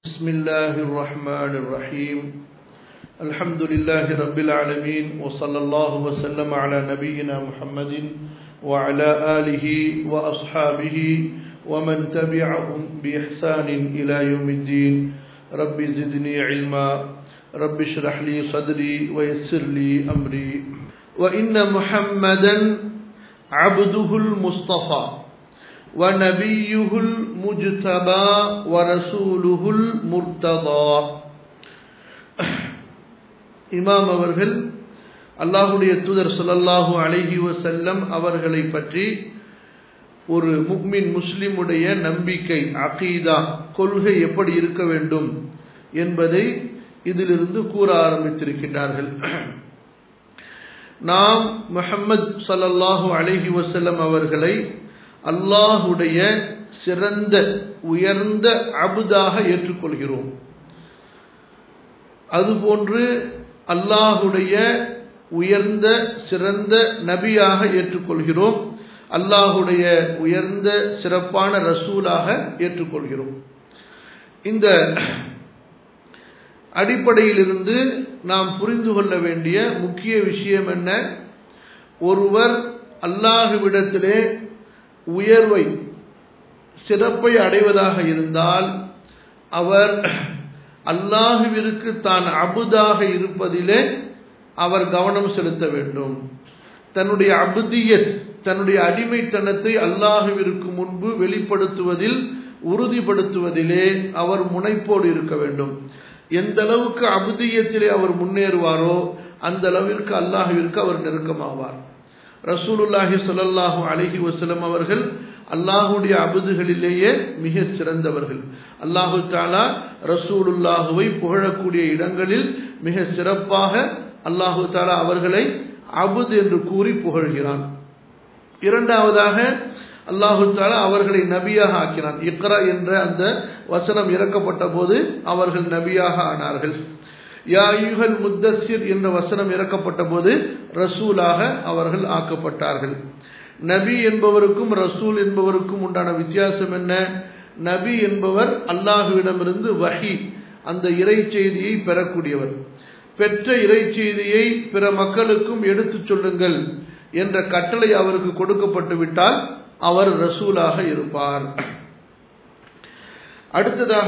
بسم الله الرحمن الرحيم الحمد لله رب العالمين وصلى الله وسلم على نبينا محمد وعلى آله وأصحابه ومن تبعهم بإحسان إلى يوم الدين رب زدني علما رب اشرح لي صدري ويسر لي أمري وإن محمدا عبده المصطفى ونبيه المجتبى ورسوله المرتضى இமாம் அவர்கள் அல்லாஹுடைய தூதர் சொல்லல்லாஹு அலைஹி வசல்லம் அவர்களை பற்றி ஒரு முக்மின் முஸ்லிமுடைய நம்பிக்கை அகீதா கொள்கை எப்படி இருக்க வேண்டும் என்பதை இதிலிருந்து கூற ஆரம்பித்திருக்கின்றார்கள் நாம் முஹம்மது சல்லல்லாஹு அலைஹி வசல்லம் அவர்களை அல்லாஹுடைய சிறந்த உயர்ந்த அபுதாக ஏற்றுக்கொள்கிறோம் அதுபோன்று அல்லாஹுடைய உயர்ந்த சிறந்த நபியாக ஏற்றுக்கொள்கிறோம் அல்லாஹுடைய உயர்ந்த சிறப்பான ரசூலாக ஏற்றுக்கொள்கிறோம் இந்த அடிப்படையிலிருந்து நாம் புரிந்து கொள்ள வேண்டிய முக்கிய விஷயம் என்ன ஒருவர் அல்லாஹுவிடத்திலே உயர்வை சிறப்பை அடைவதாக இருந்தால் அவர் அல்லாஹுவிற்கு தான் அபுதாக இருப்பதிலே அவர் கவனம் செலுத்த வேண்டும் தன்னுடைய அபுதியத் தன்னுடைய அடிமைத்தனத்தை அல்லாஹுவிற்கு முன்பு வெளிப்படுத்துவதில் உறுதிப்படுத்துவதிலே அவர் முனைப்போடு இருக்க வேண்டும் எந்த அளவுக்கு அபுதியத்திலே அவர் முன்னேறுவாரோ அந்த அளவிற்கு அல்லாஹுவிற்கு அவர் நெருக்கமாவார் ரசூலுல்லாஹி சொல்லல்லாஹு அலஹி வசலம் அவர்கள் அல்லாஹுடைய அபுதுகளிலேயே மிக சிறந்தவர்கள் அல்லாஹு தாலா ரசூலுல்லாஹுவை புகழக்கூடிய இடங்களில் மிக சிறப்பாக அல்லாஹு தாலா அவர்களை அபுத் என்று கூறி புகழ்கிறான் இரண்டாவதாக அல்லாஹு தாலா அவர்களை நபியாக ஆக்கினான் இக்ரா என்ற அந்த வசனம் இறக்கப்பட்ட போது அவர்கள் நபியாக ஆனார்கள் யாயுகல் முத்தசிர் என்ற வசனம் இறக்கப்பட்ட போது ரசூலாக அவர்கள் ஆக்கப்பட்டார்கள் நபி என்பவருக்கும் ரசூல் என்பவருக்கும் உண்டான வித்தியாசம் என்ன நபி என்பவர் அல்லாஹுவிடமிருந்து வஹி அந்த இறை செய்தியை பெறக்கூடியவர் பெற்ற இறை செய்தியை பிற மக்களுக்கும் எடுத்துச் சொல்லுங்கள் என்ற கட்டளை அவருக்கு கொடுக்கப்பட்டு விட்டால் அவர் ரசூலாக இருப்பார் அடுத்ததாக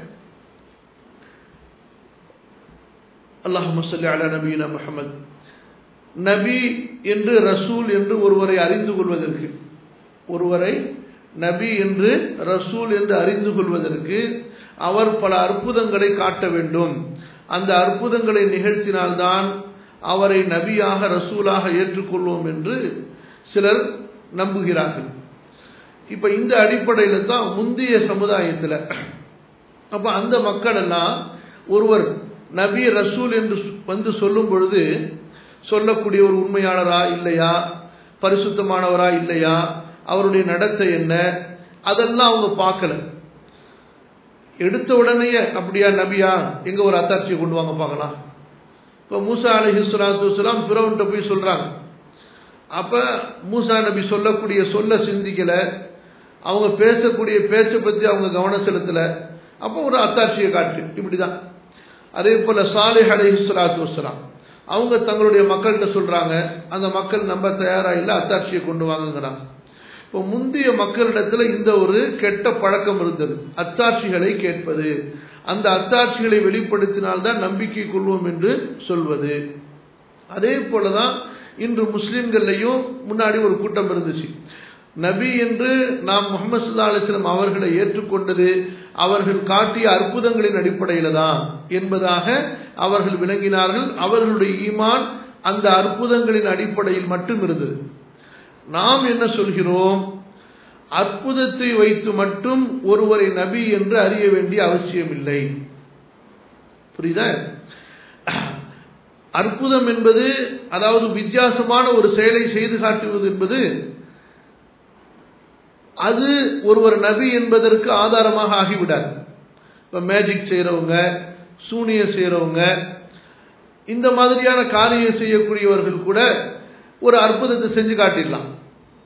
அல்லாஹ் முசல்லி அலா நபீன முகமது நபி என்று ரசூல் என்று ஒருவரை அறிந்து கொள்வதற்கு ஒருவரை நபி என்று ரசூல் என்று அறிந்து கொள்வதற்கு அவர் பல அற்புதங்களை காட்ட வேண்டும் அந்த அற்புதங்களை நிகழ்த்தினால்தான் அவரை நபியாக ரசூலாக ஏற்றுக்கொள்வோம் என்று சிலர் நம்புகிறார்கள் இப்ப இந்த அடிப்படையில் தான் முந்தைய சமுதாயத்தில் அப்ப அந்த மக்கள் எல்லாம் ஒருவர் நபி ரசூல் என்று வந்து சொல்லும் பொழுது சொல்லக்கூடிய ஒரு உண்மையாளரா இல்லையா பரிசுத்தமானவரா இல்லையா அவருடைய நடத்தை என்ன அதெல்லாம் அவங்க பார்க்கல எடுத்த உடனேயே அப்படியா நபியா எங்க ஒரு அத்தாட்சியை கொண்டு வாங்க பார்க்கலாம் இப்போ மூசா அலஹி சலாத்துலாம் பிறவன்ட்ட போய் சொல்றாங்க அப்ப மூசா நபி சொல்லக்கூடிய சொல்ல சிந்திக்கல அவங்க பேசக்கூடிய பேச்சை பத்தி அவங்க கவனம் செலுத்தல அப்போ ஒரு அத்தாட்சியை காட்டு இப்படிதான் அதே போல சாலிஹ் அலஹி சலாத்து வலாம் அவங்க தங்களுடைய மக்கள்கிட்ட சொல்றாங்க அந்த மக்கள் நம்ப தயாரா இல்லை அத்தாட்சியை கொண்டு வாங்குங்கிறாங்க இப்போ முந்தைய மக்களிடத்துல இந்த ஒரு கெட்ட பழக்கம் இருந்தது அத்தாட்சிகளை கேட்பது அந்த அத்தாட்சிகளை வெளிப்படுத்தினால்தான் நம்பிக்கை கொள்வோம் என்று சொல்வது அதே போலதான் இன்று முஸ்லிம்கள்லையும் முன்னாடி ஒரு கூட்டம் இருந்துச்சு நபி என்று நாம் முகமது சுல்லா அலிஸ்லாம் அவர்களை ஏற்றுக்கொண்டது அவர்கள் காட்டிய அற்புதங்களின் அடிப்படையில் தான் என்பதாக அவர்கள் விளங்கினார்கள் அவர்களுடைய ஈமான் அந்த அற்புதங்களின் அடிப்படையில் மட்டும் இருந்தது நாம் என்ன சொல்கிறோம் அற்புதத்தை வைத்து மட்டும் ஒருவரை நபி என்று அறிய வேண்டிய அவசியம் இல்லை புரியுதா அற்புதம் என்பது அதாவது வித்தியாசமான ஒரு செயலை செய்து காட்டுவது என்பது அது ஒருவர் நபி என்பதற்கு ஆதாரமாக ஆகிவிடாது இப்ப மேஜிக் செய்யறவங்க சூனியம் செய்யறவங்க இந்த மாதிரியான காரியம் செய்யக்கூடியவர்கள் கூட ஒரு அற்புதத்தை செஞ்சு காட்டிடலாம்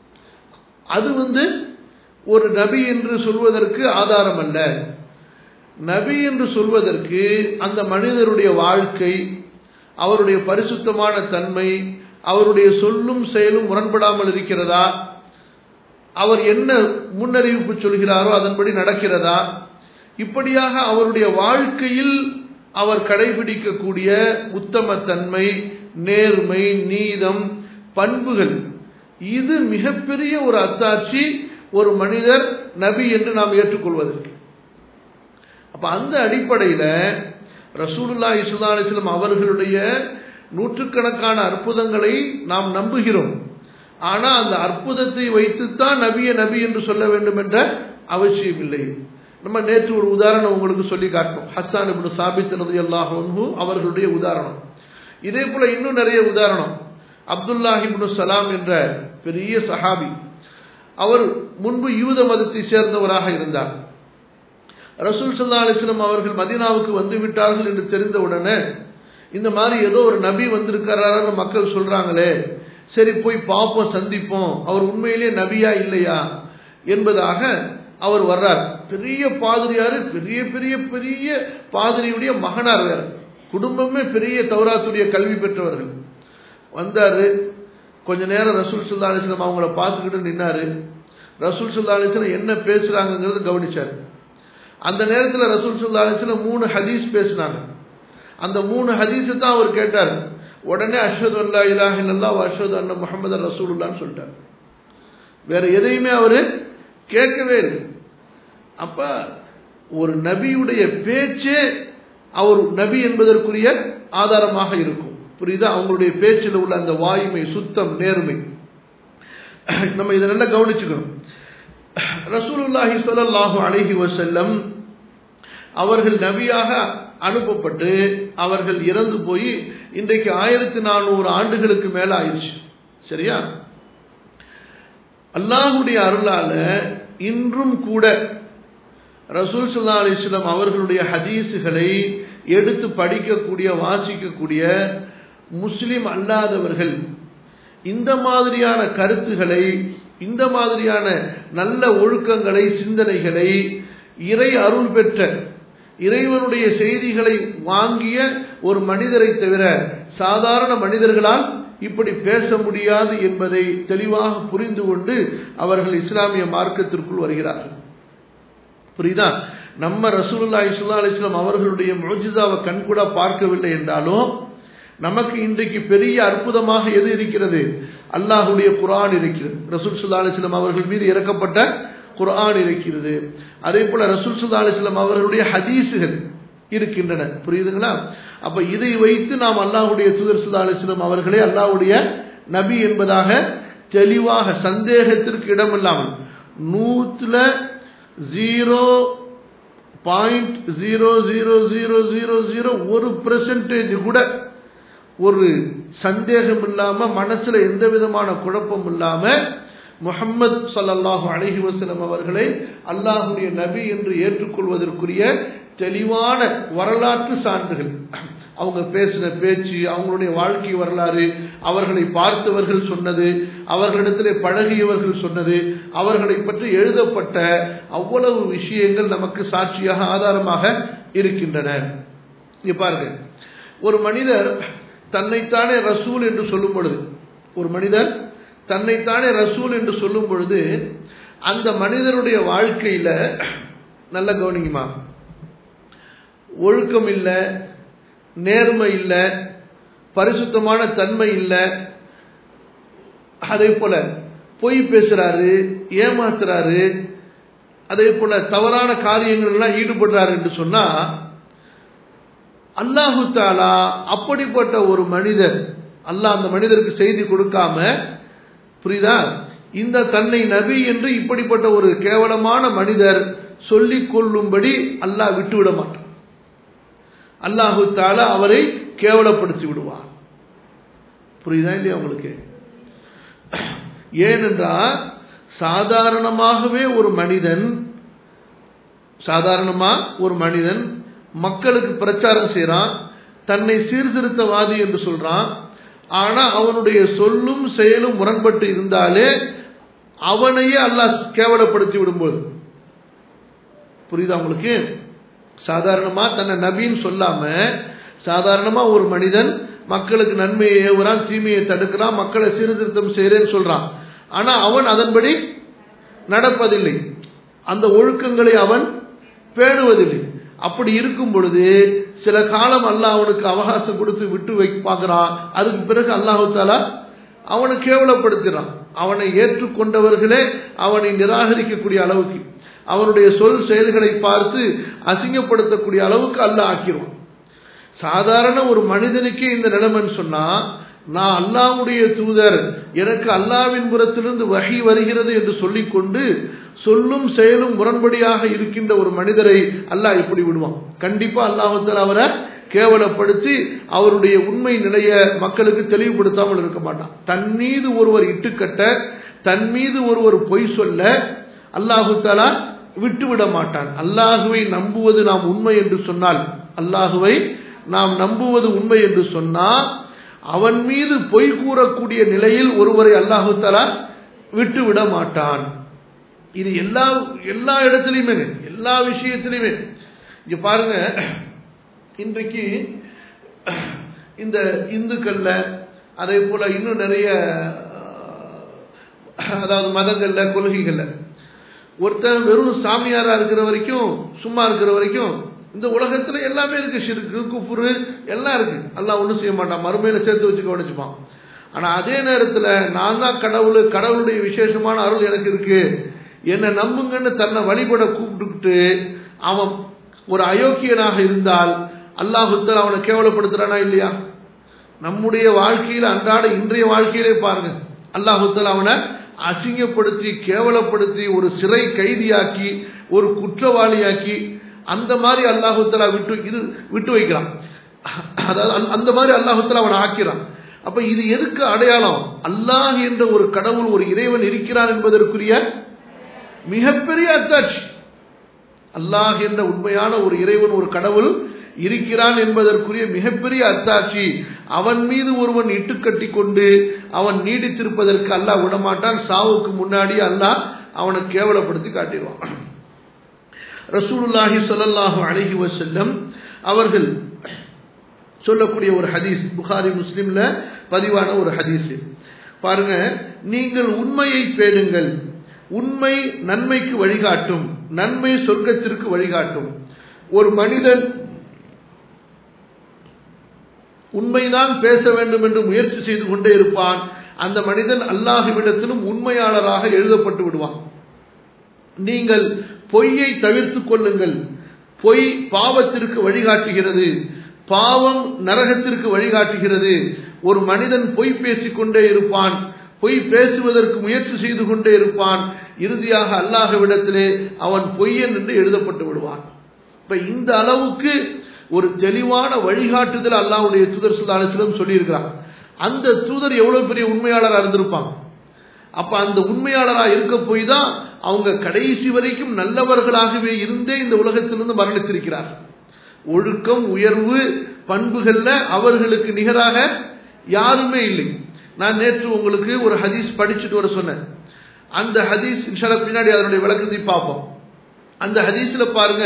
அது வந்து ஒரு நபி என்று சொல்வதற்கு ஆதாரம் அல்ல நபி என்று சொல்வதற்கு அந்த மனிதருடைய வாழ்க்கை அவருடைய பரிசுத்தமான தன்மை அவருடைய சொல்லும் செயலும் முரண்படாமல் இருக்கிறதா அவர் என்ன முன்னறிவிப்பு சொல்கிறாரோ அதன்படி நடக்கிறதா இப்படியாக அவருடைய வாழ்க்கையில் அவர் கடைபிடிக்கக்கூடிய உத்தமத்தன்மை நேர்மை நீதம் பண்புகள் இது மிகப்பெரிய ஒரு அத்தாட்சி ஒரு மனிதர் நபி என்று நாம் ஏற்றுக்கொள்வதற்கு அப்ப அந்த அடிப்படையில் ரசூலுல்லா இசுல்லா அலிஸ்லாம் அவர்களுடைய நூற்றுக்கணக்கான அற்புதங்களை நாம் நம்புகிறோம் ஆனா அந்த அற்புதத்தை வைத்துத்தான் நபிய நபி என்று சொல்ல வேண்டும் என்ற அவசியம் இல்லை நம்ம நேற்று ஒரு உதாரணம் உங்களுக்கு சொல்லி காட்டணும் ஹஸ்ஸான் இப்னு சாபித் ரதி அல்லாஹு அவர்களுடைய உதாரணம் இதே போல இன்னும் நிறைய உதாரணம் அப்துல்லாஹ் இப்னு சலாம் என்ற பெரிய சஹாபி அவர் முன்பு யூத மதத்தை சேர்ந்தவராக இருந்தார் ரசூல் சல்லா அலிஸ்லம் அவர்கள் மதீனாவுக்கு வந்து விட்டார்கள் என்று தெரிந்தவுடனே இந்த மாதிரி ஏதோ ஒரு நபி வந்திருக்கிறாருன்னு மக்கள் சொல்றாங்களே சரி போய் பார்ப்போம் சந்திப்போம் அவர் உண்மையிலேயே நபியா இல்லையா என்பதாக அவர் வர்றார் பெரிய பாதிரியாரு பெரிய பெரிய பெரிய பாதிரியுடைய மகனார் வேற குடும்பமே பெரிய தௌராத்துடைய கல்வி பெற்றவர்கள் வந்தாரு கொஞ்ச நேரம் ரசூல் சுல்லா அலிஸ்லாம் அவங்கள பார்த்துக்கிட்டு நின்னாரு ரசூல் சுல்லா அலிஸ்லாம் என்ன பேசுறாங்கிறத கவனிச்சாரு அந்த நேரத்தில் ரசூல் சுல்லா அலிஸ்லாம் மூணு ஹதீஸ் பேசினாங்க அந்த மூணு ஹதீஸை தான் அவர் கேட்டார் உடனே அஷ்வது அல்லா இலாஹ் இல்லல்லா அஷ்வது அண்ணா முகமது ரசூலுல்லான்னு சொல்லிட்டார் வேற எதையுமே அவரு கேட்கவே இல்லை அப்ப ஒரு நபியுடைய பேச்சே அவர் நபி என்பதற்குரிய ஆதாரமாக இருக்கும் புரியுதா அவங்களுடைய பேச்சில் உள்ள அந்த வாயுமை சுத்தம் நேர்மை நம்ம இதை நல்லா கவனிச்சுக்கணும் ரசூலுல்லாஹி ஸல்லல்லாஹு அலைஹி வஸல்லம் அவர்கள் நபியாக அனுப்பப்பட்டு அவர்கள் இறந்து போய் இன்றைக்கு ஆயிரத்தி நானூறு ஆண்டுகளுக்கு மேல ஆயிடுச்சு சரியா அல்லாஹுடைய அருளால இன்றும் கூட ரசூல் சுல்லா அலிஸ்லாம் அவர்களுடைய ஹதீஸுகளை எடுத்து படிக்கக்கூடிய வாசிக்கக்கூடிய முஸ்லிம் அல்லாதவர்கள் இந்த மாதிரியான கருத்துகளை இந்த மாதிரியான நல்ல ஒழுக்கங்களை சிந்தனைகளை இறை அருள் பெற்ற இறைவனுடைய செய்திகளை வாங்கிய ஒரு மனிதரை தவிர சாதாரண மனிதர்களால் இப்படி பேச முடியாது என்பதை தெளிவாக புரிந்து கொண்டு அவர்கள் இஸ்லாமிய மார்க்கத்திற்குள் வருகிறார்கள் புரியுதா நம்ம ரசூலுல்லா இஸ்லா அலிஸ்லாம் அவர்களுடைய முஜிதாவை கண்கூட பார்க்கவில்லை என்றாலும் நமக்கு இன்றைக்கு பெரிய அற்புதமாக எது இருக்கிறது அல்லாஹுடைய குரான் இருக்கிறது ரசூல் சுல்லா அலிஸ்லாம் அவர்கள் மீது இறக்கப்பட்ட குரான் இருக்கிறது அதே போல ரசூல் சுல்லா அலிஸ்லாம் அவர்களுடைய ஹதீஸுகள் இருக்கின்றன புரியுதுங்களா அப்ப இதை வைத்து நாம் அல்லாஹுடைய சுதர் சுல்லா அலிஸ்லாம் அவர்களே அல்லாஹுடைய நபி என்பதாக தெளிவாக சந்தேகத்திற்கு இடமில்லாமல் நூத்துல zero point zero zero zero zero zero ஒரு பெர்சன்டேஜ் கூட ஒரு சந்தேகம் இல்லாம மனசுல எந்த விதமான குழப்பம் இல்லாம முகம்மது சல்லாஹு அலஹி வசலம் அவர்களை அல்லாஹுடைய நபி என்று ஏற்றுக்கொள்வதற்குரிய தெளிவான வரலாற்று சான்றுகள் அவங்க பேசின பேச்சு அவங்களுடைய வாழ்க்கை வரலாறு அவர்களை பார்த்தவர்கள் சொன்னது அவர்களிடத்திலே பழகியவர்கள் சொன்னது அவர்களை பற்றி எழுதப்பட்ட அவ்வளவு விஷயங்கள் நமக்கு சாட்சியாக ஆதாரமாக இருக்கின்றன இங்க பாருங்க ஒரு மனிதர் தன்னைத்தானே ரசூல் என்று சொல்லும் பொழுது ஒரு மனிதர் தன்னைத்தானே ரசூல் என்று சொல்லும் பொழுது அந்த மனிதருடைய வாழ்க்கையில நல்ல கவனிக்குமா ஒழுக்கம் இல்லை நேர்மை இல்லை பரிசுத்தமான தன்மை இல்லை அதே போல பொய் பேசுறாரு ஏமாத்துறாரு அதே போல தவறான காரியங்கள் எல்லாம் ஈடுபடுறாரு என்று சொன்னா அல்லாஹு தாலா அப்படிப்பட்ட ஒரு மனிதர் அல்லாஹ் அந்த மனிதருக்கு செய்தி கொடுக்காம புரியுதா இந்த தன்னை நபி என்று இப்படிப்பட்ட ஒரு கேவலமான மனிதர் சொல்லிக் கொள்ளும்படி அல்லாஹ் விட்டுவிட மாட்டான் அல்லாஹு தாலா அவரை கேவலப்படுத்தி விடுவார் புரியுதா இல்லையா உங்களுக்கு ஏனென்றால் சாதாரணமாகவே ஒரு மனிதன் சாதாரணமா ஒரு மனிதன் மக்களுக்கு பிரச்சாரம் செய்யறான் தன்னை சீர்திருத்தவாதி என்று சொல்றான் ஆனா அவனுடைய சொல்லும் செயலும் முரண்பட்டு இருந்தாலே அவனையே அல்லாஹ் கேவலப்படுத்தி விடும்போது புரியுதா உங்களுக்கு சாதாரணமா தன்னை நபின்னு சொல்லாம சாதாரணமா ஒரு மனிதன் மக்களுக்கு நன்மையை ஏவுறான் தீமையை தடுக்கிறான் மக்களை சீர்திருத்தம் செய்கிறேன்னு சொல்றான் ஆனா அவன் அதன்படி நடப்பதில்லை அந்த ஒழுக்கங்களை அவன் பேணுவதில்லை அப்படி இருக்கும் பொழுது சில காலம் அல்லாஹ் அவனுக்கு அவகாசம் கொடுத்து விட்டு வை பார்க்கிறான் அதுக்கு பிறகு அல்லாஹு தாலா அவனை கேவலப்படுத்துகிறான் அவனை ஏற்றுக்கொண்டவர்களே அவனை நிராகரிக்கக்கூடிய அளவுக்கு அவனுடைய சொல் செயல்களை பார்த்து அசிங்கப்படுத்தக்கூடிய அளவுக்கு அல்லாஹ் ஆக்கிடுவான் சாதாரண ஒரு மனிதனுக்கே இந்த நிலைமைன்னு சொன்னா நான் அல்லாவுடைய தூதர் எனக்கு அல்லாவின் புறத்திலிருந்து வகை வருகிறது என்று சொல்லிக்கொண்டு சொல்லும் செயலும் முரண்படியாக இருக்கின்ற ஒரு மனிதரை அல்லாஹ் எப்படி விடுவான் கண்டிப்பா அல்லாஹத்தில் அவரை கேவலப்படுத்தி அவருடைய உண்மை நிலைய மக்களுக்கு தெளிவுபடுத்தாமல் இருக்க மாட்டான் தன் மீது ஒருவர் இட்டுக்கட்ட தன் மீது ஒருவர் பொய் சொல்ல அல்லாஹு தாலா விட்டுவிட மாட்டான் அல்லாஹுவை நம்புவது நாம் உண்மை என்று சொன்னால் அல்லாஹுவை நாம் நம்புவது உண்மை என்று சொன்னால் அவன் மீது பொய் கூறக்கூடிய நிலையில் ஒருவரை அல்லாஹு தாலா விட்டுவிட மாட்டான் இது எல்லா எல்லா இடத்துலையுமே எல்லா விஷயத்திலையுமே இங்க பாருங்க இன்றைக்கு இந்த இந்துக்கள்ல அதே போல இன்னும் நிறைய அதாவது மதங்கள்ல கொள்கைகள்ல ஒருத்தன் வெறும் சாமியாரா இருக்கிற வரைக்கும் சும்மா இருக்கிற வரைக்கும் இந்த உலகத்துல எல்லாமே இருக்கு ஷிருக்கு குஃபுரு எல்லாம் இருக்கு எல்லாம் ஒன்றும் செய்ய மாட்டான் மறுமையில சேர்த்து வச்சு கவனிச்சுப்பான் ஆனா அதே நேரத்துல நான் தான் கடவுள் கடவுளுடைய விசேஷமான அருள் எனக்கு இருக்கு என்னை நம்புங்கன்னு தன்னை வழிபட கூப்பிட்டுக்கிட்டு அவன் ஒரு அயோக்கியனாக இருந்தால் அல்லாஹுத்தர் அவனை கேவலப்படுத்துறானா இல்லையா நம்முடைய வாழ்க்கையில அன்றாட இன்றைய வாழ்க்கையிலே பாருங்க அல்லாஹுத்தர் அவனை அசிங்கப்படுத்தி கேவலப்படுத்தி ஒரு சிறை கைதியாக்கி ஒரு குற்றவாளியாக்கி அந்த மாதிரி அல்லாஹுத்தலா விட்டு இது விட்டு வைக்கிறான் அதாவது அந்த மாதிரி அல்லாஹுத்தலா அவனை ஆக்கிறான் அப்ப இது எதுக்கு அடையாளம் அல்லாஹ் என்ற ஒரு கடவுள் ஒரு இறைவன் இருக்கிறான் என்பதற்குரிய மிகப்பெரிய அத்தாட்சி அல்லாஹ் என்ற உண்மையான ஒரு இறைவன் ஒரு கடவுள் இருக்கிறான் என்பதற்குரிய மிகப்பெரிய அத்தாட்சி அவன் மீது ஒருவன் இட்டுக்கட்டி கொண்டு அவன் நீடித்திருப்பதற்கு அல்லாஹ் விடமாட்டான் சாவுக்கு முன்னாடி அல்லாஹ் அவனை கேவலப்படுத்தி காட்டிடுவான் ரசூலுல்லாஹி சொல்லல்லாஹு அழகி வசல்லம் அவர்கள் சொல்லக்கூடிய ஒரு ஹதீஸ் புகாரி முஸ்லிம்ல பதிவான ஒரு ஹதீஸ் பாருங்க நீங்கள் உண்மையை பேணுங்கள் உண்மை நன்மைக்கு வழிகாட்டும் நன்மை சொர்க்கத்திற்கு வழிகாட்டும் ஒரு மனிதன் உண்மைதான் பேச வேண்டும் என்று முயற்சி செய்து கொண்டே இருப்பான் அந்த மனிதன் அல்லாஹுவிடத்திலும் உண்மையாளராக எழுதப்பட்டு விடுவான் நீங்கள் பொய்யை தவிர்த்து கொள்ளுங்கள் பொய் பாவத்திற்கு வழிகாட்டுகிறது பாவம் நரகத்திற்கு வழிகாட்டுகிறது ஒரு மனிதன் பொய் பேசிக்கொண்டே இருப்பான் பொய் பேசுவதற்கு முயற்சி செய்து கொண்டே இருப்பான் இறுதியாக அல்லாஹவிடத்திலே அவன் பொய்யன் என்று எழுதப்பட்டு விடுவான் இப்ப இந்த அளவுக்கு ஒரு தெளிவான வழிகாட்டுதல் அல்லாவுடைய தூதர் சுல்லாசிலம் சொல்லியிருக்கிறான் அந்த தூதர் எவ்வளவு பெரிய உண்மையாளராக இருந்திருப்பான் அப்ப அந்த உண்மையாளராக இருக்க போய் தான் அவங்க கடைசி வரைக்கும் நல்லவர்களாகவே இருந்தே இந்த உலகத்திலிருந்து மரணித்திருக்கிறார் ஒழுக்கம் உயர்வு பண்புகள்ல அவர்களுக்கு நிகராக யாருமே இல்லை நான் நேற்று உங்களுக்கு ஒரு ஹதீஸ் படிச்சுட்டு வர சொன்னேன் அந்த ஹதீஸ் இன்ஷால பின்னாடி அதனுடைய விளக்கத்தை பார்ப்போம் அந்த ஹதீஸ்ல பாருங்க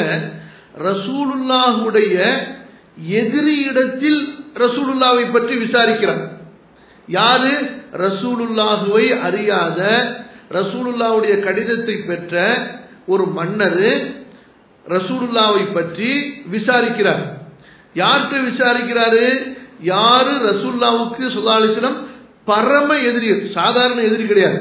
ரசூலுல்லாஹுடைய எதிரி இடத்தில் ரசூலுல்லாவை பற்றி விசாரிக்கிறார் யாரு ரசூலுல்லாஹுவை அறியாத ரசூலுல்லாவுடைய கடிதத்தை பெற்ற ஒரு மன்னர் ரசூலுல்லாவை பற்றி விசாரிக்கிறார் யார்கிட்ட விசாரிக்கிறாரு யாரு ரசூல்லாவுக்கு சுதாலிசனம் பரம எதிரி சாதாரண எதிரி கிடையாது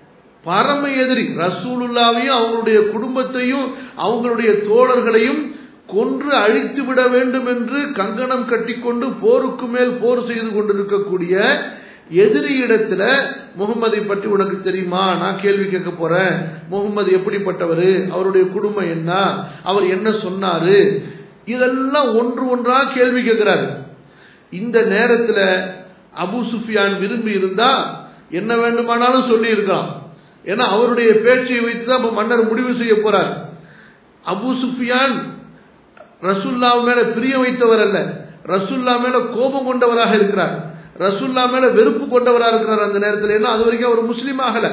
பரம எதிரி ரசூலுல்லாவையும் அவங்களுடைய குடும்பத்தையும் அவங்களுடைய தோழர்களையும் கொன்று அழித்து விட வேண்டும் என்று கங்கணம் கட்டிக்கொண்டு போருக்கு மேல் போர் செய்து கொண்டிருக்கக்கூடிய எதிரி இடத்துல முகமதை பற்றி உனக்கு தெரியுமா நான் கேள்வி கேட்க போறேன் முகமது எப்படிப்பட்டவர் அவருடைய குடும்பம் என்ன அவர் என்ன சொன்னாரு இதெல்லாம் ஒன்று ஒன்றா கேள்வி கேட்கிறாரு இந்த நேரத்துல அபு சுஃபியான் விரும்பி இருந்தா என்ன வேண்டுமானாலும் சொல்லி இருக்கலாம் ஏன்னா அவருடைய பேச்சை வைத்து தான் மன்னர் முடிவு செய்ய போறார் அபு சுஃபியான் ரசுல்லா மேல பிரிய வைத்தவர் அல்ல ரசுல்லா மேல கோபம் கொண்டவராக இருக்கிறார் ரசுல்லா மேல வெறுப்பு கொண்டவராக இருக்கிறார் அந்த நேரத்தில் ஏன்னா அது வரைக்கும் அவர் முஸ்லீம் ஆகல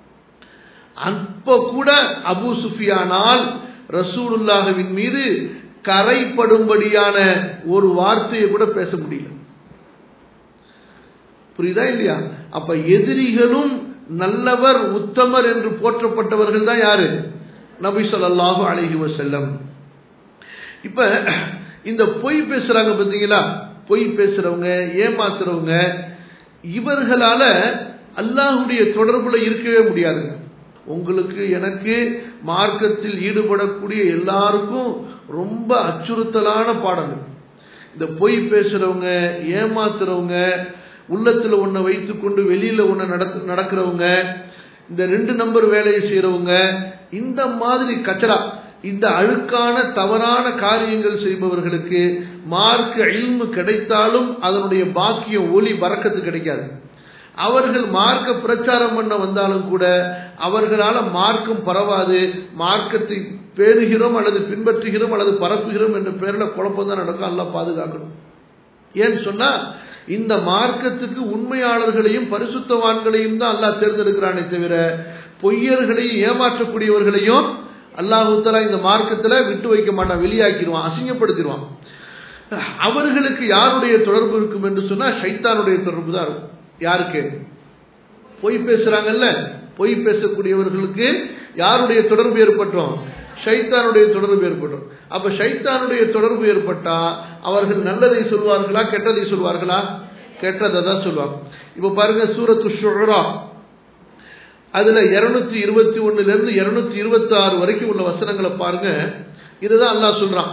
அப்ப கூட அபு சுஃபியானால் ரசூலுல்லாஹவின் மீது கரைப்படும்படியான ஒரு வார்த்தையை கூட பேச முடியல புரியுதா இல்லையா அப்ப எதிரிகளும் நல்லவர் உத்தமர் என்று போற்றப்பட்டவர்கள் தான் யாரு நபி ஸல்லல்லாஹு அலைஹி வஸல்லம் இப்ப இந்த பொய் பேசுறாங்க பாத்தீங்களா பொய் பேசுறவங்க ஏமாத்துறவங்க இவர்களால அல்லாஹுடைய தொடர்புல இருக்கவே முடியாதுங்க உங்களுக்கு எனக்கு மார்க்கத்தில் ஈடுபடக்கூடிய எல்லாருக்கும் ரொம்ப அச்சுறுத்தலான பாடங்கள் இந்த பொய் பேசுறவங்க ஏமாத்துறவங்க உள்ளத்துல ஒன்றை வைத்துக்கொண்டு வெளியில ஒன்று நடக்கிறவங்க இந்த ரெண்டு நம்பர் வேலையை செய்யறவங்க இந்த மாதிரி கச்சரா இந்த அழுக்கான தவறான காரியங்கள் செய்பவர்களுக்கு மார்க்க இல்மு கிடைத்தாலும் அதனுடைய பாக்கியம் ஒளி வரக்கத்து கிடைக்காது அவர்கள் மார்க்க பிரச்சாரம் பண்ண வந்தாலும் கூட அவர்களால மார்க்கம் பரவாது மார்க்கத்தை பேணுகிறோம் அல்லது பின்பற்றுகிறோம் அல்லது பரப்புகிறோம் என்ற பேர்ல குழப்பம் தான் நடக்கும் எல்லாம் பாதுகாக்கணும் ஏன்னு சொன்னா இந்த மார்க்கத்துக்கு உண்மையாளர்களையும் பரிசுத்தவான்களையும் தான் அல்லாஹ் தேர்ந்தெடுக்கிறானே தவிர பொய்யர்களையும் ஏமாற்றக்கூடியவர்களையும் அல்லாஹூத்தலா இந்த மார்க்கத்துல விட்டு வைக்க மாட்டான் வெளியாக்கிடுவான் அசிங்கப்படுத்திடுவான் அவர்களுக்கு யாருடைய தொடர்பு இருக்கும் என்று சொன்னா ஷைத்தானுடைய தொடர்பு தான் இருக்கும் யாருக்கு பொய் பேசுறாங்கல்ல பொய் பேசக்கூடியவர்களுக்கு யாருடைய தொடர்பு ஏற்பட்டோம் ஷைத்தானுடைய தொடர்பு ஏற்படும் அப்ப ஷைத்தானுடைய தொடர்பு ஏற்பட்டா அவர்கள் நல்லதை சொல்வார்களா கெட்டதை சொல்வார்களா கெட்டதை தான் சொல்லுவாங்க இப்ப பாருங்க சூரத்து ஷுரா அதுல இருநூத்தி இருபத்தி ஒண்ணுல இருந்து இருநூத்தி இருபத்தி ஆறு வரைக்கும் உள்ள வசனங்களை பாருங்க இதுதான் அல்லாஹ் சொல்றான்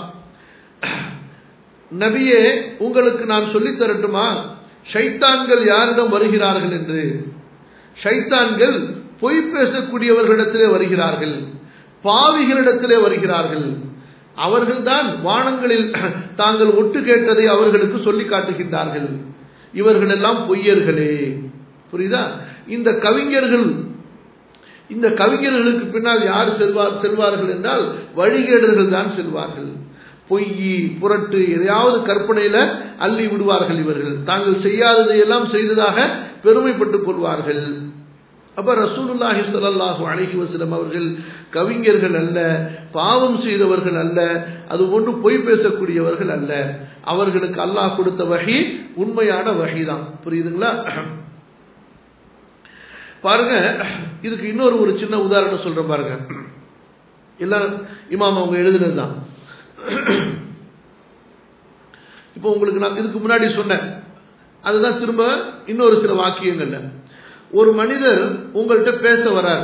நபியே உங்களுக்கு நான் சொல்லி தரட்டுமா ஷைத்தான்கள் யாரிடம் வருகிறார்கள் என்று ஷைத்தான்கள் பொய் பேசக்கூடியவர்களிடத்திலே வருகிறார்கள் பாவிகளிடத்திலே வருகிறார்கள் அவர்கள்தான் வானங்களில் தாங்கள் ஒட்டு கேட்டதை அவர்களுக்கு சொல்லி காட்டுகின்றார்கள் இவர்கள் எல்லாம் பொய்யர்களே புரியுதா இந்த கவிஞர்கள் இந்த கவிஞர்களுக்கு பின்னால் யார் செல்வார் செல்வார்கள் என்றால் வழிகேடர்கள் தான் செல்வார்கள் பொய் புரட்டு எதையாவது கற்பனையில அள்ளி விடுவார்கள் இவர்கள் தாங்கள் செய்யாததை எல்லாம் செய்ததாக பெருமைப்பட்டுக் கொள்வார்கள் அப்ப ரசூலுல்லாஹி ஸல்லல்லாஹு அலைஹி வஸல்லம் அவர்கள் கவிஞர்கள் அல்ல பாவம் செய்தவர்கள் அல்ல அது ஒன்று பொய் பேசக்கூடியவர்கள் அல்ல அவர்களுக்கு அல்லாஹ் கொடுத்த வகை உண்மையான வகை தான் புரியுதுங்களா பாருங்க இதுக்கு இன்னொரு ஒரு சின்ன உதாரணம் சொல்றேன் பாருங்க எல்லாம் இமாம் அவங்க எழுதுனது தான் இப்போ உங்களுக்கு நான் இதுக்கு முன்னாடி சொன்னேன் அதுதான் திரும்ப இன்னொரு சில வாக்கியங்கள்ல ஒரு மனிதர் உங்கள்கிட்ட பேச வரார்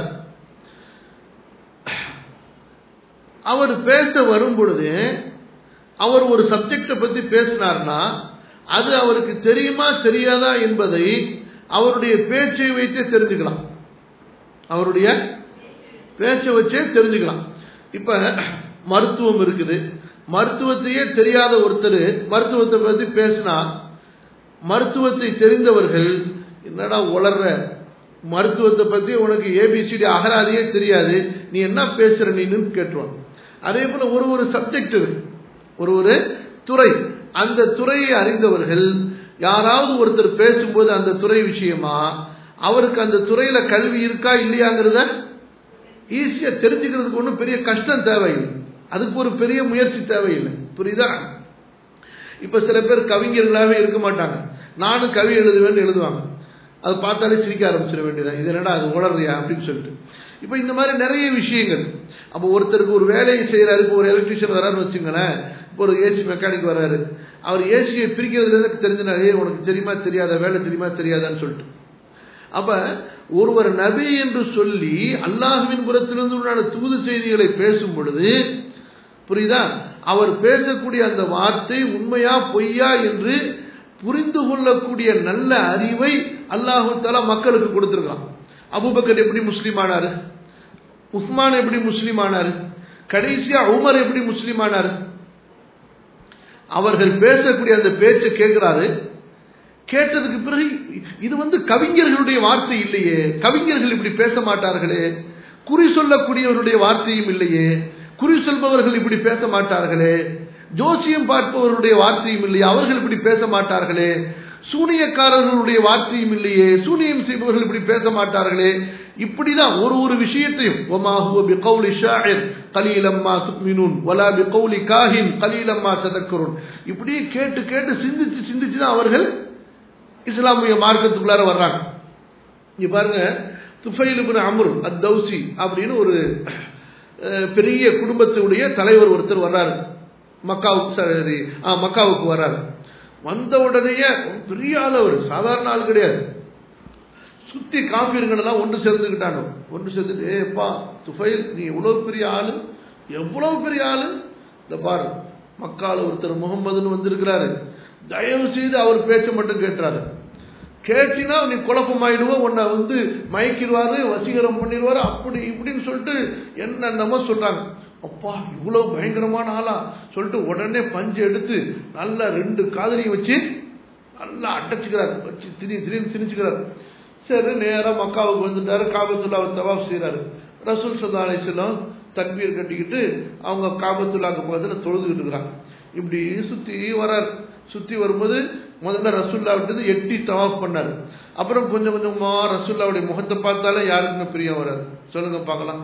அவர் பேச வரும் பொழுது அவர் ஒரு சப்ஜெக்டை பத்தி பேசினார்னா அது அவருக்கு தெரியுமா தெரியாதா என்பதை அவருடைய பேச்சை வைத்தே தெரிஞ்சுக்கலாம் அவருடைய பேச்சை வச்சே தெரிஞ்சுக்கலாம் இப்ப மருத்துவம் இருக்குது மருத்துவத்தையே தெரியாத ஒருத்தர் மருத்துவத்தை பத்தி பேசினா மருத்துவத்தை தெரிந்தவர்கள் என்னடா உளர்ற மருத்துவத்தை பத்தி உனக்கு ஏபிசிடி அகராதியே தெரியாது நீ என்ன பேசுற நீன்னு கேட்டுருவான் அதே போல ஒரு ஒரு சப்ஜெக்ட் ஒரு ஒரு துறை அந்த துறையை அறிந்தவர்கள் யாராவது ஒருத்தர் பேசும்போது அந்த துறை விஷயமா அவருக்கு அந்த துறையில கல்வி இருக்கா இல்லையாங்கிறத ஈஸியா தெரிஞ்சுக்கிறதுக்கு ஒன்றும் பெரிய கஷ்டம் தேவையில்லை அதுக்கு ஒரு பெரிய முயற்சி தேவையில்லை புரியுதா இப்ப சில பேர் கவிஞர்களாகவே இருக்க மாட்டாங்க நானும் கவி எழுதுவேன்னு எழுதுவாங்க அது பார்த்தாலே சிரிக்க ஆரம்பிச்சிட வேண்டியதான் இது என்னடா அது உளறியா அப்படின்னு சொல்லிட்டு இப்போ இந்த மாதிரி நிறைய விஷயங்கள் அப்போ ஒருத்தருக்கு ஒரு வேலையை செய்யறாரு இப்போ ஒரு எலக்ட்ரிஷியன் வராருன்னு வச்சுங்களேன் இப்போ ஒரு ஏசி மெக்கானிக் வராரு அவர் ஏசியை பிரிக்கிறதுல எனக்கு தெரிஞ்சனாலே உனக்கு தெரியுமா தெரியாத வேலை தெரியுமா தெரியாதான்னு சொல்லிட்டு அப்ப ஒருவர் நபி என்று சொல்லி அல்லாஹுவின் புறத்திலிருந்து உண்டான தூது செய்திகளை பேசும் பொழுது புரியுதா அவர் பேசக்கூடிய அந்த வார்த்தை உண்மையா பொய்யா என்று புரிந்து கொள்ளக்கூடிய நல்ல அறிவை அல்லாஹு தாலா மக்களுக்கு கொடுத்திருக்கான் அபுபக்கர் எப்படி முஸ்லீம் ஆனாரு உஸ்மான் எப்படி முஸ்லீம் ஆனாரு கடைசியா உமர் எப்படி முஸ்லீம் ஆனாரு அவர்கள் பேசக்கூடிய அந்த பேச்சை கேட்கிறாரு கேட்டதுக்கு பிறகு இது வந்து கவிஞர்களுடைய வார்த்தை இல்லையே கவிஞர்கள் இப்படி பேச மாட்டார்களே குறி சொல்லக்கூடியவருடைய வார்த்தையும் இல்லையே குறி சொல்பவர்கள் இப்படி பேச மாட்டார்களே ஜோசியம் பார்ப்பவர்களுடைய வார்த்தையும் இல்லையே அவர்கள் இப்படி பேச மாட்டார்களே சூனியக்காரர்களுடைய வார்த்தையும் இல்லையே சூனியம் செய்பவர்கள் இப்படி பேச மாட்டார்களே இப்படிதான் ஒரு ஒரு விஷயத்தையும் وما هو بقول شاعر قليلا ما تؤمنون ولا بقول كاهن قليلا ما تذكرون இப்படி கேட்டு கேட்டு சிந்திச்சு சிந்திச்சு தான் அவர்கள் இஸ்லாமிய மார்க்கத்துக்குள்ளார வர்றாங்க இங்க பாருங்க துஃபைல் இப்னு அம்ர் அத்-தௌசி அப்படின்னு ஒரு அஹ், பெரிய குடும்பத்துடைய தலைவர் ஒருத்தர் வர்றாரு மக்காவுக்கு சரி ஆ, மக்காவுக்கு வர்றாரு வந்த உடனேயே பெரிய ஆள் அவர் சாதாரண ஆள் கிடையாது சுத்தி காப்பீர்களெல்லாம் ஒன்று சேர்ந்துக்கிட்டாங்க ஒன்று சேர்ந்துட்டு ஏப்பா துஃபைல் நீ எவ்வளவு பெரிய ஆளு எவ்வளவு பெரிய ஆளு இந்த பாரு மக்கால ஒருத்தர் முகம்மதுன்னு வந்திருக்கிறாரு தயவு செய்து அவர் பேச்ச மட்டும் கேட்டுறாரு கேட்டினா நீ குழப்பமாயிடுவோ உன்னை வந்து மயக்கிடுவாரு வசீகரம் பண்ணிடுவாரு அப்படி இப்படின்னு சொல்லிட்டு என்னென்னமோ சொல்றாங்க அப்பா இவ்வளவு பயங்கரமான ஆளா சொல்லிட்டு உடனே பஞ்சு எடுத்து நல்லா ரெண்டு காதலியும் வச்சு நல்லா அடைச்சுக்கிறார் வச்சு திரி திடீர்னு திணிச்சுக்கிறார் சரி நேரா மக்காவுக்கு வந்துட்டாரு காபத்துல்லாவை தவாஃப் செய்கிறாரு ரசூல் சல்லா அலிஸ்லாம் தக்பீர் கட்டிக்கிட்டு அவங்க காபத்துல்லாக்கு பக்கத்தில் தொழுதுகிட்டு இருக்கிறாங்க இப்படி சுத்தி வரார் சுத்தி வரும்போது முதல்ல ரசூல்லா விட்டு எட்டி தவாஃப் பண்ணாரு அப்புறம் கொஞ்சம் கொஞ்சமா ரசூல்லாவுடைய முகத்தை பார்த்தாலே யாருக்குமே பிரியம் வராது சொல்லுங்க பார்க்கலாம்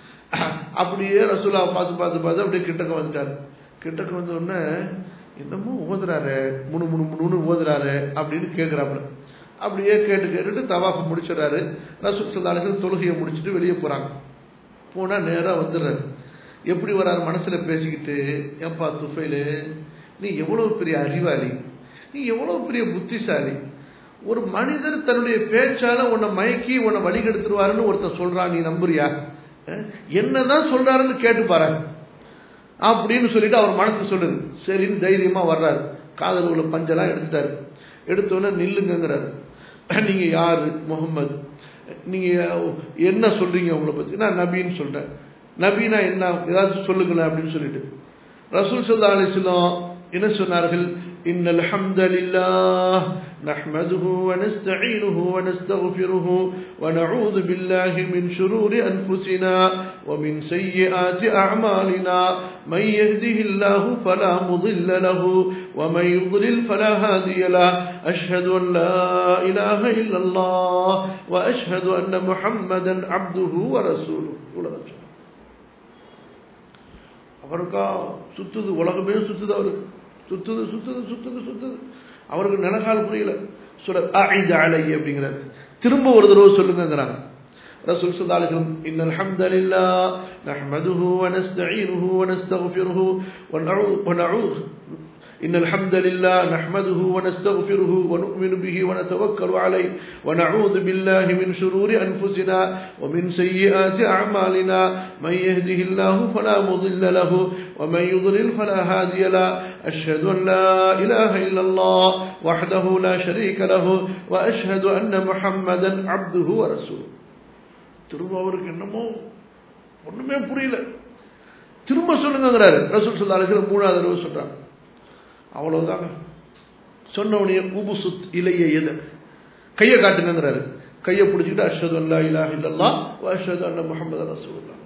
அப்படியே ரசூல்லாவை பார்த்து பார்த்து பார்த்து அப்படியே கிட்டக்க வந்துட்டாரு கிட்டக்க வந்த உடனே என்னமோ ஓதுறாரு முணு முணு முணுன்னு ஓதுறாரு அப்படின்னு கேட்குறாப்புல அப்படியே கேட்டு கேட்டுட்டு தவாஃபை முடிச்சிடறாரு ரசூல் சல்லாஹ் தொழுகையை முடிச்சுட்டு வெளியே போறாங்க போனா நேரா வந்துடுறாரு எப்படி வராரு மனசுல பேசிக்கிட்டு ஏப்பா துஃபைலு நீ எவ்வளவு பெரிய அறிவாளி நீ எவ்வளவு பெரிய புத்திசாலி ஒரு மனிதர் தன்னுடைய பேச்சால உன்னை மயக்கி உன்னை வழிகெடுத்துருவாருன்னு ஒருத்தர் சொல்றான் நீ நம்புறியா அஹ், என்னதான் சொல்றாருன்னு கேட்டு பாரு அப்படின்னு சொல்லிட்டு அவர் மனசு சொல்லுது சரின்னு தைரியமா வர்றாரு காதல் உள்ள பஞ்செல்லாம் எடுத்துட்டாரு எடுத்தோன்னே நில்லுங்கிறாரு நீங்க யாரு முகம்மது நீங்க என்ன சொல்றீங்க உங்களை பத்தி நான் நபின்னு சொல்றேன் நபினா என்ன ஏதாச்சும் சொல்லுங்களேன் அப்படின்னு சொல்லிட்டு ரசூல் சல்லா அலிஸ்லாம் என்ன சொன்னார்கள் إن الحمد لله نحمده ونستعينه ونستغفره ونعوذ بالله من شرور أنفسنا ومن سيئات أعمالنا من يهده الله فلا مضل له ومن يضلل فلا هادي له أشهد أن لا إله إلا الله وأشهد أن محمدا عبده ورسوله இவ்வளவுதான் சொன்னார். அவருக்கா சுத்துது உலகமே சுத்துது அவருக்கு சுத்துது சுத்துது சுத்துது சுத்துது அவருக்கு நிலகால் புரியல சுர அஐத அலை அப்படிங்கிறார் திரும்ப ஒரு தடவை சொல்லுங்கிறாங்க ரசூல் ஸல்லல்லாஹு அலைஹி வஸல்லம் இன்னல் ஹம்தலில்லாஹ் நஹ்மதுஹு வ நஸ்தஈனுஹு வ நஸ்தக்ஃபிருஹு வ நஊது வ நஊது إن الحمد لله نحمده ونستغفره ونؤمن به ونتوكل عليه ونعوذ بالله من شرور أنفسنا ومن سيئات أعمالنا من يهده الله فلا مضل له ومن يضلل فلا هادي له أشهد أن لا إله إلا الله وحده لا شريك له وأشهد أن محمدا عبده ورسوله திரும்ப அவருக்கு என்னமோ ஒண்ணுமே புரியல திரும்ப சொல்லுங்கிறாரு ரசூல் சல்லா அலிஸ்லாம் மூணாவது தடவை சொல்றாங்க அவ்வளவுதாங்க சொன்ன உடனே உபுசுத் இலைய எது கையை காட்டுங்கிறாரு கையை பிடிச்சிக்கிட்டு அஷ்ஹது அல்லா இலாஹ இல்லல்லாஹ் வ அஷ்ஹது அன்ன முஹம்மது ரசூலுல்லாஹ்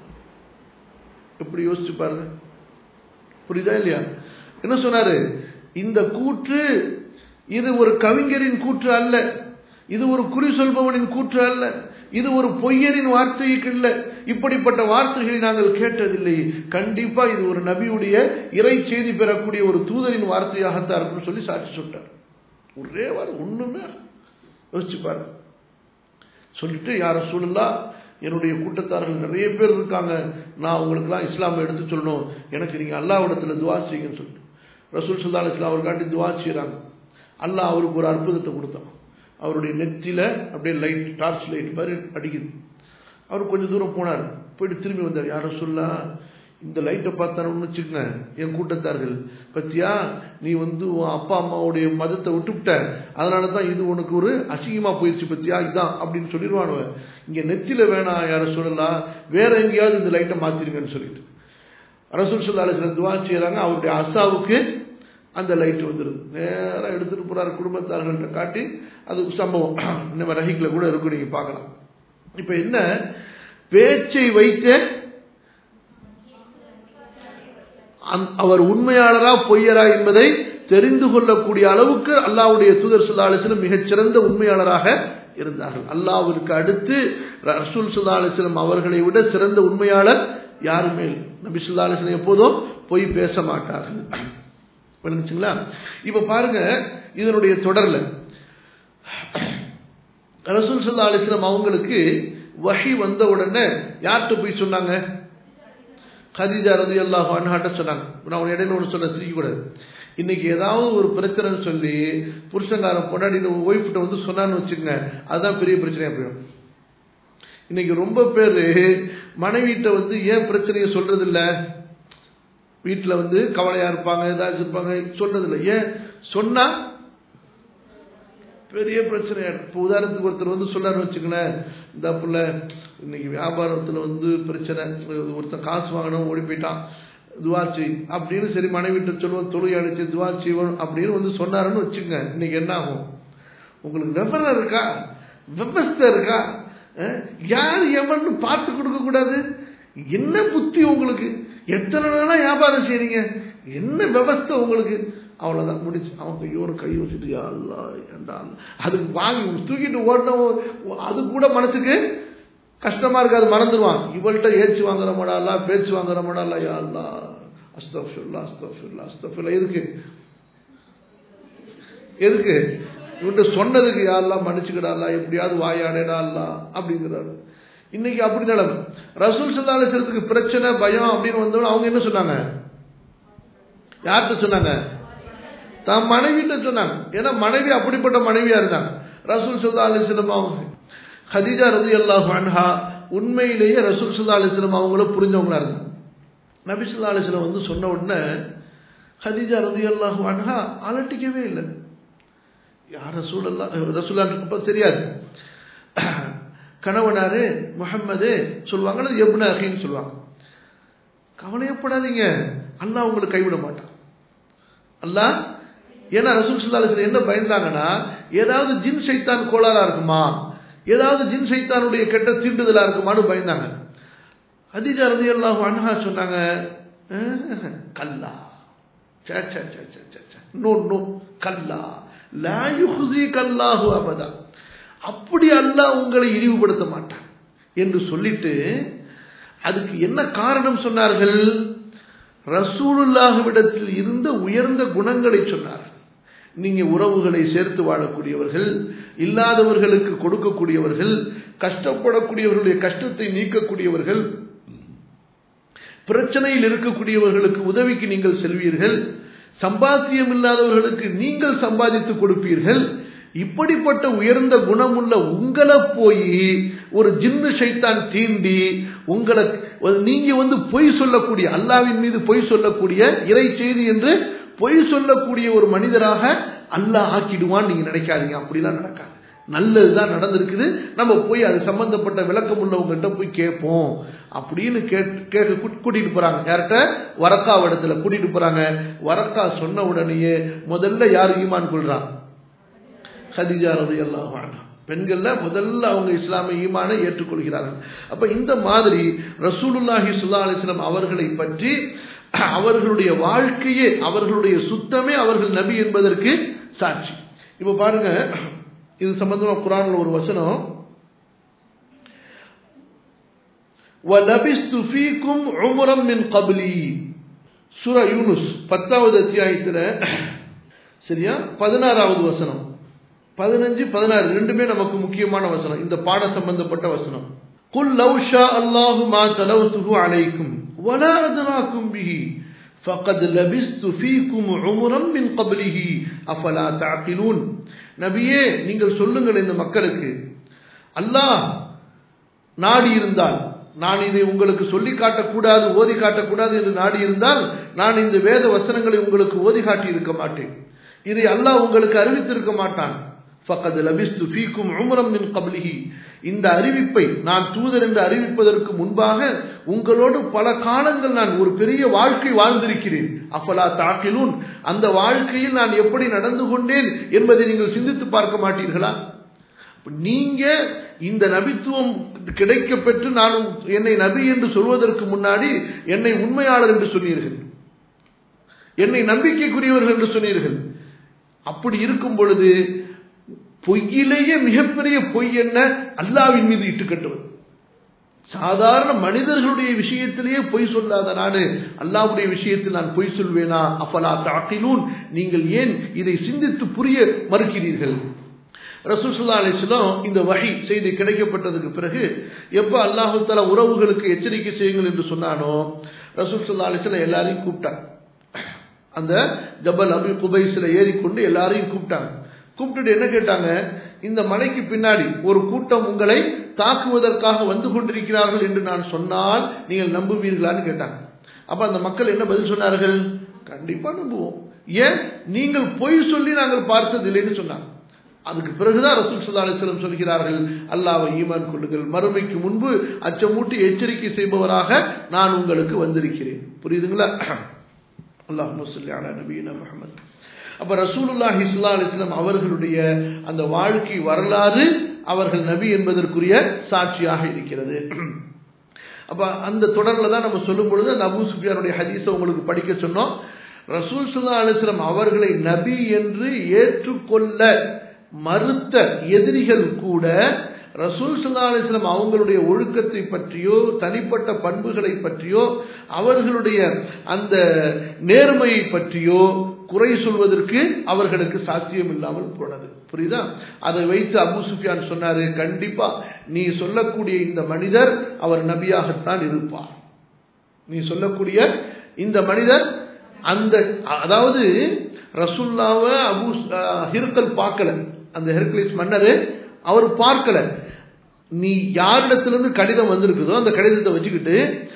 எப்படி யோசிச்சு பாருங்க புரியுதா இல்லையா என்ன சொன்னாரு இந்த கூற்று இது ஒரு கவிஞரின் கூற்று அல்ல இது ஒரு குறி சொல்பவனின் கூற்று அல்ல இது ஒரு பொய்யரின் வார்த்தைக்கு இல்லை இப்படிப்பட்ட வார்த்தைகளை நாங்கள் கேட்டதில்லை கண்டிப்பா இது ஒரு நபியுடைய இறை செய்தி பெறக்கூடிய ஒரு தூதரின் வார்த்தையாகத்தான் இருக்கும்னு சொல்லி சாட்சி சொல்லிட்டார் ஒரே வாரம் ஒண்ணுமே யோசிச்சு பாரு சொல்லிட்டு யார சொல்லலாம் என்னுடைய கூட்டத்தார்கள் நிறைய பேர் இருக்காங்க நான் உங்களுக்குலாம் இஸ்லாமை எடுத்து சொல்லணும் எனக்கு நீங்க அல்லாவிடத்துல துவா செய்யுங்கன்னு சொல்லிட்டு ரசூல் சுல்லா இஸ்லாம் அவருக்காண்டி துவா செய்கிறாங்க அல்லாஹ் அவருக்கு ஒரு அற்புதத்தை கொடுத்தான் அவருடைய நெத்தியில அப்படியே லைட் டார்ச் லைட் மாதிரி அடிக்குது அவர் கொஞ்சம் தூரம் போனார் போயிட்டு திரும்பி வந்தார் யாரும் சொல்ல இந்த லைட்டை பார்த்தானு வச்சுக்கங்க என் கூட்டத்தார்கள் பத்தியா நீ வந்து உன் அப்பா அம்மாவுடைய மதத்தை விட்டுவிட்ட அதனால தான் இது உனக்கு ஒரு அசிங்கமா போயிடுச்சு பத்தியா இதான் அப்படின்னு சொல்லிடுவானுவ இங்க நெத்தில வேணாம் யாரும் சொல்லலாம் வேற எங்கேயாவது இந்த லைட்டை மாத்திருங்கன்னு சொல்லிட்டு ரசூல் சொல்லா அலிஸ்லாம் துவா செய்யறாங்க அவருடைய அசாவுக்கு அந்த லைட் வந்துடுது நேராக எடுத்துட்டு போறாரு குடும்பத்தார்கள்ட்ட காட்டி அது சம்பவம் நம்ம ரஹிக்கில் கூட இருக்கும் நீங்க பார்க்கலாம் இப்ப என்ன பேச்சை வைத்த அவர் உண்மையாளரா பொய்யரா என்பதை தெரிந்து கொள்ளக்கூடிய அளவுக்கு அல்லாவுடைய தூதர் சுல்லாலிசிலும் மிகச்சிறந்த உண்மையாளராக இருந்தார்கள் அல்லாவிற்கு அடுத்து ரசூல் சுல்லா அலிஸ்லம் அவர்களை விட சிறந்த உண்மையாளர் யாருமே இல்லை நபி சுல்லா அலிஸ்லம் எப்போதும் பொய் பேச மாட்டார்கள் புரிஞ்சுங்களா இப்ப பாருங்க இதனுடைய தொடர்ல ரசூல் சுல்லா அலிஸ்லம் அவங்களுக்கு வகை வந்த உடனே யார்கிட்ட போய் சொன்னாங்க ஹதீஜா ரதி அல்லாஹ் அன்ஹாட்ட சொன்னாங்க நான் ஒரு இடையில ஒன்று சொல்ல சிரிக்கக்கூடாது இன்னைக்கு ஏதாவது ஒரு பிரச்சனைன்னு சொல்லி புருஷங்காரன் பொண்டாடி ஒய்ஃப்கிட்ட வந்து சொன்னான்னு வச்சுக்கோங்க அதுதான் பெரிய பிரச்சனையா போயிடும் இன்னைக்கு ரொம்ப பேர் மனைவிட்ட வந்து ஏன் பிரச்சனையை சொல்றது இல்ல வீட்டில் வந்து கவலையா இருப்பாங்க ஏதாச்சும் இருப்பாங்க சொல்றது இல்லை ஏன் சொன்னா பெரிய பிரச்சனையா இப்போ உதாரணத்துக்கு ஒருத்தர் வந்து சொன்னார்னு வச்சுக்கங்களேன் இந்த புள்ள இன்னைக்கு வியாபாரத்தில் வந்து பிரச்சனை ஒருத்தன் காசு வாங்கணும் ஓடி போயிட்டான் துவாச்சி அப்படின்னு சரி மனைவிட்டு சொல்லுவோம் தொழுகை அடிச்சு துவாச்சி அப்படின்னு வந்து சொன்னாருன்னு வச்சுக்கோங்க இன்னைக்கு என்ன ஆகும் உங்களுக்கு விவரம் இருக்கா விவஸ்தை இருக்கா யார் எவன்னு பார்த்து கொடுக்க கூடாது என்ன புத்தி உங்களுக்கு எத்தனை நாளா வியாபாரம் செய்றீங்க என்ன விவஸ்தை உங்களுக்கு அவ்வளவுதான் முடிச்சு அவன் கையோட கை வச்சுட்டு அல்லா ஏண்டா அதுக்கு வாங்கி தூக்கிட்டு ஓடணும் அது கூட மனசுக்கு கஷ்டமா இருக்கு அது மறந்துடுவான் இவள்கிட்ட ஏச்சு வாங்குற மாடா பேச்சு வாங்குற மாடா யாருலா அஸ்தஃபுல்லா அஸ்தஃபுல்லா அஸ்தஃபுல்லா எதுக்கு எதுக்கு இவன்ட்ட சொன்னதுக்கு யாரெல்லாம் மன்னிச்சுக்கிடாலா எப்படியாவது வாயாடேடாலா அப்படிங்கிறாரு இன்னைக்கு அப்படி நிலைமை ரசூல் சல்லாலத்துக்கு பிரச்சனை பயம் அப்படின்னு வந்தோம் அவங்க என்ன சொன்னாங்க யார்கிட்ட சொன்னாங்க தான் மனைவிட்ட சொன்னாங்க ஏன்னா மனைவி அப்படிப்பட்ட மனைவியா இருந்தாங்க ரசூல் சல்லா அலிஸ்லம் அவங்க ஹதீஜா ரதி அல்லாஹ் அன்ஹா உண்மையிலேயே ரசூல் சல்லா அலிஸ்லம் அவங்களும் புரிஞ்சவங்களா இருந்தாங்க நபி சொல்லா அலிஸ்லம் வந்து சொன்ன உடனே ஹதீஜா ரதி அல்லாஹ் அன்ஹா அலட்டிக்கவே இல்லை யார் ரசூல் அல்லா ரசூல்லா தெரியாது கணவனாரு முகம்மது சொல்லுவாங்க எப்ன அகின்னு சொல்லுவாங்க கவலையப்படாதீங்க அல்லாஹ் உங்களுக்கு கைவிட மாட்டான் அல்லாஹ் ஏன்னா ரசூல் சுல்லாலத்தில் என்ன பயந்தாங்கன்னா ஏதாவது ஜின் சைத்தான் கோளாறா இருக்குமா ஏதாவது ஜின் சைத்தானுடைய கெட்ட தீண்டுதலா இருக்குமான்னு பயந்தாங்க அதிஜா ரதி அல்லாஹு அன்ஹா சொன்னாங்க கல்லா நோ நோ கல்லா லா யுஹ்ஸி கல்லாஹு அபதா அப்படி அல்லாஹ் உங்களை இழிவுபடுத்த மாட்டான் என்று சொல்லிட்டு அதுக்கு என்ன காரணம் சொன்னார்கள் ரசூலுல்லாஹுவிடத்தில் இருந்த உயர்ந்த குணங்களை சொன்னார்கள் நீங்க உறவுகளை சேர்த்து வாழக்கூடியவர்கள் இல்லாதவர்களுக்கு கொடுக்கக்கூடியவர்கள் கஷ்டப்படக்கூடியவர்களுடைய கஷ்டத்தை நீக்கக்கூடியவர்கள் பிரச்சனையில் இருக்கக்கூடியவர்களுக்கு உதவிக்கு நீங்கள் செல்வீர்கள் சம்பாத்தியம் இல்லாதவர்களுக்கு நீங்கள் சம்பாதித்து கொடுப்பீர்கள் இப்படிப்பட்ட உயர்ந்த குணமுள்ள உங்களை போய் ஒரு ஜின்னு சைத்தான் தீண்டி உங்களை நீங்க வந்து பொய் சொல்லக்கூடிய அல்லாவின் மீது பொய் சொல்லக்கூடிய இறை செய்தி என்று பொய் சொல்லக்கூடிய ஒரு மனிதராக அல்லாஹ் ஆக்கிடுவான் நீங்க நினைக்காதீங்க அப்படிலாம் நடக்காது நல்லதுதான் நடந்திருக்குது நம்ம போய் அது சம்பந்தப்பட்ட விளக்கம் உள்ளவங்ககிட்ட போய் கேட்போம் அப்படின்னு கேட்க கூட்டிட்டு போறாங்க யார்கிட்ட வரக்கா இடத்துல கூட்டிட்டு போறாங்க வரக்கா சொன்ன உடனேயே முதல்ல யார் ஈமான் கொள்றா ஹதிஜா ரதி அல்லாஹ் பெண்கள்ல முதல்ல அவங்க இஸ்லாமிய ஈமானை ஏற்றுக்கொள்கிறார்கள் அப்ப இந்த மாதிரி ரசூலுல்லாஹி சுல்லா அலிஸ்லாம் அவர்களை பற்றி அவர்களுடைய வாழ்க்கையே அவர்களுடைய சுத்தமே அவர்கள் நபி என்பதற்கு சாட்சி இப்ப பாருங்க இது சம்பந்தமா குரான்ல ஒரு வசனம் وَلَبِثْتُ فِيكُمْ عُمُرًا مِنْ قَبْلِي சூரா யூனுஸ் பத்தாவது அத்தியாயத்தில் சரியா பதினாறாவது வசனம் பதினஞ்சு பதினாறு ரெண்டுமே நமக்கு முக்கியமான வசனம் இந்த பாட சம்பந்தப்பட்ட வசனம் குல் லவ் ஷா அல்லாஹு மா தலவுத்துஹு அலைக்கும் வலா அதராக்கும் பிஹி فقد لبست فيكم عمرا من قبله افلا تعقلون நபியே நீங்கள் சொல்லுங்கள் இந்த மக்களுக்கு அல்லாஹ் நாடி இருந்தால் நான் இதை உங்களுக்கு சொல்லி காட்டக்கூடாது ஓதி காட்டக்கூடாது என்று நாடி இருந்தால் நான் இந்த வேத வசனங்களை உங்களுக்கு ஓதி காட்டி இருக்க மாட்டேன் இதை அல்லாஹ் உங்களுக்கு அறிவித்திருக்க மாட்டான் ஃபக்கது லபிஸ்து ஃபீக்கும் உமரம் மின் கபலிஹி இந்த அறிவிப்பை நான் தூதர் என்று அறிவிப்பதற்கு முன்பாக உங்களோடு பல காலங்கள் நான் ஒரு பெரிய வாழ்க்கை வாழ்ந்திருக்கிறேன் அஃபலா தாக்கிலூன் அந்த வாழ்க்கையில் நான் எப்படி நடந்து கொண்டேன் என்பதை நீங்கள் சிந்தித்து பார்க்க மாட்டீர்களா நீங்க இந்த நபித்துவம் கிடைக்க பெற்று நான் என்னை நபி என்று சொல்வதற்கு முன்னாடி என்னை உண்மையாளர் என்று சொன்னீர்கள் என்னை நம்பிக்கைக்குரியவர்கள் என்று சொன்னீர்கள் அப்படி இருக்கும் பொழுது பொய்யிலேயே மிகப்பெரிய பொய் என்ன அல்லாவின் மீது இட்டு கட்டுவது சாதாரண மனிதர்களுடைய விஷயத்திலேயே பொய் சொல்லாத நாடு அல்லாவுடைய விஷயத்தில் நான் பொய் சொல்வேனா அப்பலா தாக்கிலூன் நீங்கள் ஏன் இதை சிந்தித்து புரிய மறுக்கிறீர்கள் ரசூசுல்லா அலிஸ்லாம் இந்த வகை செய்தி கிடைக்கப்பட்டதுக்கு பிறகு எப்ப அல்லாஹு தாலா உறவுகளுக்கு எச்சரிக்கை செய்யுங்கள் என்று சொன்னானோ ரசூல் சுல்லா அலிஸ்லாம் எல்லாரையும் கூப்பிட்டாங்க அந்த ஜபல் அபி குபைஸ்ல ஏறிக்கொண்டு எல்லாரையும் கூப்பிட்டாங்க கூப்பிட்டுட்டு என்ன கேட்டாங்க இந்த மலைக்கு பின்னாடி ஒரு கூட்டம் உங்களை தாக்குவதற்காக வந்து கொண்டிருக்கிறார்கள் என்று நான் சொன்னால் நீங்கள் நம்புவீர்களான்னு கேட்டாங்க அப்ப அந்த மக்கள் என்ன பதில் சொன்னார்கள் கண்டிப்பா நம்புவோம் ஏன் நீங்கள் பொய் சொல்லி நாங்கள் பார்த்ததில்லைன்னு சொன்னாங்க அதுக்கு பிறகுதான் ரசூல் சுல்லா அலிஸ்லம் சொல்கிறார்கள் அல்லாவை ஈமான் கொள்ளுங்கள் மறுமைக்கு முன்பு அச்சமூட்டி எச்சரிக்கை செய்பவராக நான் உங்களுக்கு வந்திருக்கிறேன் புரியுதுங்களா அல்லாஹ் முசல்லி அலா நபீன முகமது அப்ப ரசூலுல்லாஹி சுல்லா அலிஸ்லாம் அவர்களுடைய அந்த வாழ்க்கை வரலாறு அவர்கள் நபி என்பதற்குரிய சாட்சியாக இருக்கிறது அப்ப அந்த தொடர்ல தான் நம்ம சொல்லும் பொழுது அந்த அபு சுஃபியானுடைய ஹதீஸை உங்களுக்கு படிக்க சொன்னோம் ரசூல் சுல்லா அலிஸ்லாம் அவர்களை நபி என்று ஏற்றுக்கொள்ள மறுத்த எதிரிகள் கூட ரசூல் சுல்லா அலிஸ்லாம் அவங்களுடைய ஒழுக்கத்தை பற்றியோ தனிப்பட்ட பண்புகளை பற்றியோ அவர்களுடைய அந்த நேர்மையை பற்றியோ குறை சொல்வதற்கு அவர்களுக்கு சாத்தியம் இல்லாமல் போனது புரியுதா அதை வைத்து அபு சுஃபியான் சொன்னாரு கண்டிப்பா நீ சொல்லக்கூடிய இந்த மனிதர் அவர் நபியாகத்தான் இருப்பார் நீ சொல்லக்கூடிய இந்த மனிதர் அந்த அதாவது ரசுல்லாவை அபு ஹிர்கல் பார்க்கல அந்த ஹெர்குலிஸ் மன்னர் அவர் பார்க்கல நீ யாரிடத்திலிருந்து கடிதம் வந்திருக்குதோ அந்த கடிதத்தை வச்சுக்கிட்டு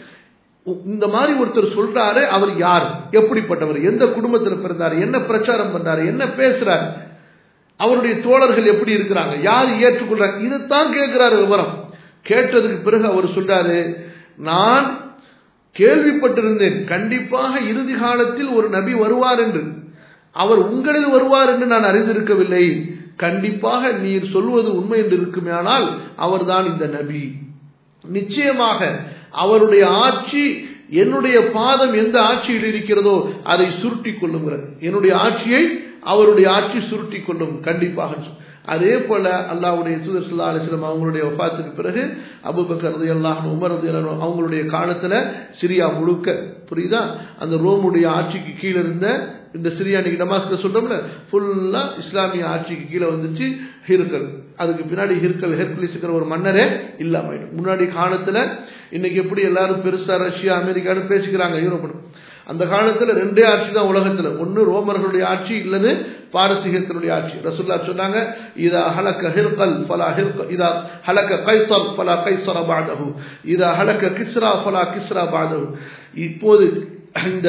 இந்த மாதிரி ஒருத்தர் சொல்றாரு அவர் யார் எப்படிப்பட்டவர் எந்த குடும்பத்தில் பிறந்தாரு என்ன பிரச்சாரம் பண்றாரு என்ன பேசுறாரு அவருடைய தோழர்கள் எப்படி இருக்கிறாங்க யார் ஏற்றுக்கொள்றாங்க இதைத்தான் கேட்கிறாரு விவரம் கேட்டதுக்கு பிறகு அவர் சொல்றாரு நான் கேள்விப்பட்டிருந்தேன் கண்டிப்பாக இறுதி காலத்தில் ஒரு நபி வருவார் என்று அவர் உங்களில் வருவார் என்று நான் அறிந்திருக்கவில்லை கண்டிப்பாக நீர் சொல்வது உண்மை என்று இருக்குமேயானால் அவர்தான் இந்த நபி நிச்சயமாக அவருடைய ஆட்சி என்னுடைய பாதம் எந்த ஆட்சியில் இருக்கிறதோ அதை சுருட்டி கொள்ளுங்கிறது என்னுடைய ஆட்சியை அவருடைய ஆட்சி சுருட்டி கொள்ளும் கண்டிப்பாக அதே போல அல்லாவுடைய தூதர் சுல்லா அலிஸ்லாம் அவங்களுடைய ஒப்பாத்துக்கு பிறகு அபுபக்கரது எல்லாம் உமரது அவங்களுடைய காலத்துல சிரியா முழுக்க புரியுதா அந்த ரோமுடைய ஆட்சிக்கு கீழே இருந்த இந்த சிரியா இன்னைக்கு டமாஸ்க சொல்றோம்ல ஃபுல்லா இஸ்லாமிய ஆட்சிக்கு கீழே வந்துச்சு ஹிர்கல் அதுக்கு பின்னாடி ஹிர்கல் ஹெர்குலிஸ்ங்கிற ஒரு மன்னரே இல்லாம முன்னாடி காலத்துல இன்னைக்கு எப்படி எல்லாரும் பெருசா ரஷ்யா அமெரிக்கான்னு பேசிக்கிறாங்க யூரோப் அந்த காலத்துல ரெண்டே ஆட்சி தான் உலகத்துல ஒன்னு ரோமர்களுடைய ஆட்சி இல்லது பாரசீகத்தினுடைய ஆட்சி ரசுல்லா சொன்னாங்க இதா ஹலக்க ஹிர்கல் ஃபலா ஹிர்க இதா ஹலக்க கைசர் ஃபலா கைசர பாதகு இதா ஹலக்க கிஸ்ரா ஃபலா கிஸ்ரா பாதகு இப்போது இந்த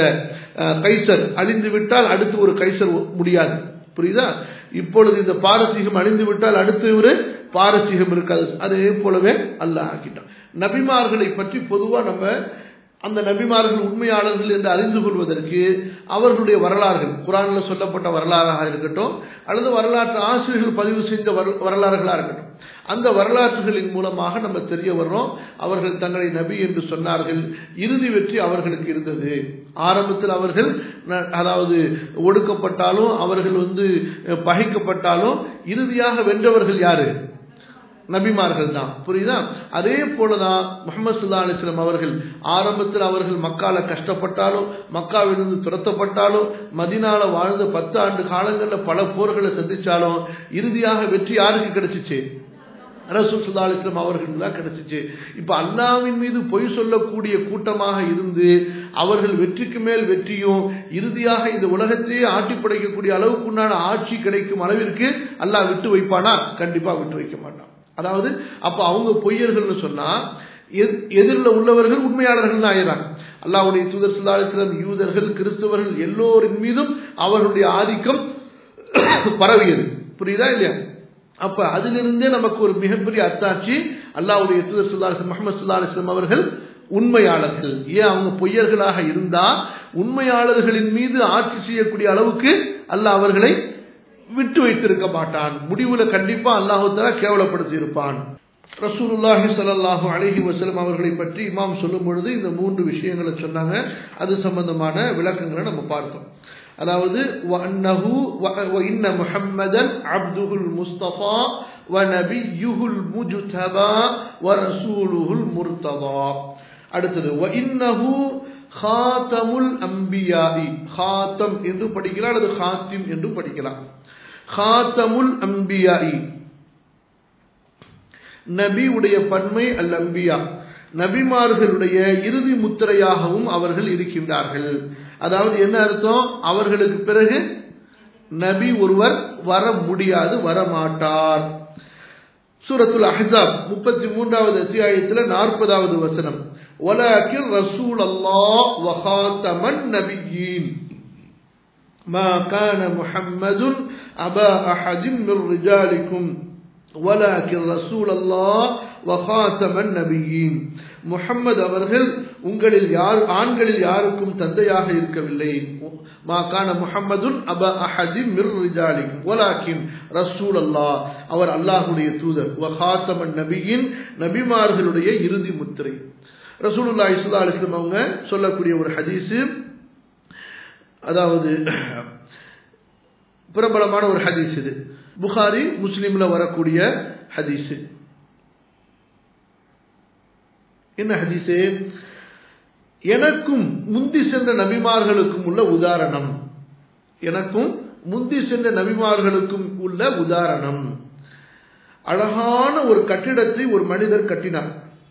கைசர் அழிந்து விட்டால் அடுத்து ஒரு கைசர் முடியாது புரியுதா இப்பொழுது இந்த பாரசீகம் அழிந்து விட்டால் அடுத்து ஒரு பாரசீகம் இருக்காது அதே போலவே அல்ல ஆக்கிட்டான் நபிமார்களை பற்றி பொதுவா நம்ம அந்த நபிமார்கள் உண்மையாளர்கள் என்று அறிந்து கொள்வதற்கு அவர்களுடைய வரலாறுகள் குரானில் சொல்லப்பட்ட வரலாறாக இருக்கட்டும் அல்லது வரலாற்று ஆசிரியர்கள் பதிவு செய்த வரலாறுகளாக இருக்கட்டும் அந்த வரலாற்றுகளின் மூலமாக நம்ம தெரிய வர்றோம் அவர்கள் தங்களை நபி என்று சொன்னார்கள் இறுதி வெற்றி அவர்களுக்கு இருந்தது ஆரம்பத்தில் அவர்கள் அதாவது ஒடுக்கப்பட்டாலும் அவர்கள் வந்து பகைக்கப்பட்டாலும் இறுதியாக வென்றவர்கள் யாரு நபிமார்கள் தான் புரியுதா அதே போலதான் முகமது சுல்லா அலிஸ்லாம் அவர்கள் ஆரம்பத்தில் அவர்கள் மக்கால கஷ்டப்பட்டாலும் மக்காவிலிருந்து துரத்தப்பட்டாலும் மதினால வாழ்ந்த பத்து ஆண்டு காலங்களில் பல போர்களை சந்திச்சாலும் இறுதியாக வெற்றி யாருக்கு கிடைச்சிச்சு ரசூல் சுல்லா அலிஸ்லாம் அவர்கள் தான் கிடைச்சிச்சு இப்ப அல்லாவின் மீது பொய் சொல்லக்கூடிய கூட்டமாக இருந்து அவர்கள் வெற்றிக்கு மேல் வெற்றியும் இறுதியாக இந்த உலகத்தையே ஆட்டி படைக்கக்கூடிய அளவுக்குண்டான ஆட்சி கிடைக்கும் அளவிற்கு அல்லாஹ் விட்டு வைப்பானா கண்டிப்பா விட்டு வைக்க மாட்டான் அதாவது அப்ப அவங்க பொய்யர்கள்னு சொன்னா எதிரில் உள்ளவர்கள் உண்மையாளர்கள் ஆயிடுறாங்க அல்லாவுடைய தூதர் சுல்லாலிஸ்லம் யூதர்கள் கிறிஸ்தவர்கள் எல்லோரின் மீதும் அவர்களுடைய ஆதிக்கம் பரவியது புரியுதா இல்லையா அப்ப அதிலிருந்தே நமக்கு ஒரு மிகப்பெரிய அத்தாட்சி அல்லாவுடைய தூதர் சுல்லாலிஸ்லம் முகமது சுல்லாலிஸ்லம் அவர்கள் உண்மையாளர்கள் ஏன் அவங்க பொய்யர்களாக இருந்தா உண்மையாளர்களின் மீது ஆட்சி செய்யக்கூடிய அளவுக்கு அல்லாஹ் அவர்களை விட்டு வைத்திருக்க மாட்டான் முடிவுல கண்டிப்பா அல்லாஹால கேவலப்படுத்தி இருப்பான் ரசூலுல்லாஹி சல்லாஹூ அலஹி வசலம் அவர்களை பற்றி இமாம் சொல்லும் பொழுது இந்த மூன்று விஷயங்களை சொன்னாங்க அது சம்பந்தமான விளக்கங்களை நம்ம பார்த்தோம் அதாவது வன்னஹு வ இன்ன முஹம்மதன் அப்துஹுல் முஸ்தபா ونبيه المجتبى ورسوله المرتضى அடுத்தது وانه خاتم الانبياء خاتم என்று படிக்கலாம் அல்லது خاتم என்று படிக்கலாம் خاتم الانبياء நபி உடைய பன்மை அல் அம்பியா நபிமார்களுடைய இறுதி முத்திரையாகவும் அவர்கள் இருக்கின்றார்கள் அதாவது என்ன அர்த்தம் அவர்களுக்கு பிறகு நபி ஒருவர் வர முடியாது வரமாட்டார் சூரத்துல் அஹ்ஸாப் முப்பத்தி மூன்றாவது அத்தியாயத்தில் நாற்பதாவது வசனம் ولكن رسول الله وخاتم النبيين ما كان محمد أبا أحد من رجالكم ولكن رسول الله وخاتم النبيين முஹம்மது அவர்கள் உங்களில் யார் ஆண்களில் யாருக்கும் தந்தையாக இருக்கவில்லை மாகான முஹம்மதுன் அப அஹதி மிர் ரிஜாலிக்கும் வலாக்கின் ரசூல் அல்லாஹ் அவர் அல்லாஹுடைய தூதர் வஹாத்தமன் நபியின் நபிமார்களுடைய இறுதி முத்திரை ரசூலுல்லா இஸ்லா அலிஸ்லம் அவங்க சொல்லக்கூடிய ஒரு ஹதீஸு அதாவது பிரபலமான ஒரு ஹதீஸ் இது புகாரி முஸ்லீம்ல வரக்கூடிய ஹதீஸு என்ன ஹதீஸு எனக்கும் முந்தி சென்ற நபிமார்களுக்கும் உள்ள உதாரணம் எனக்கும் முந்தி சென்ற நபிமார்களுக்கும் உள்ள உதாரணம் அழகான ஒரு கட்டிடத்தை ஒரு மனிதர் கட்டினார்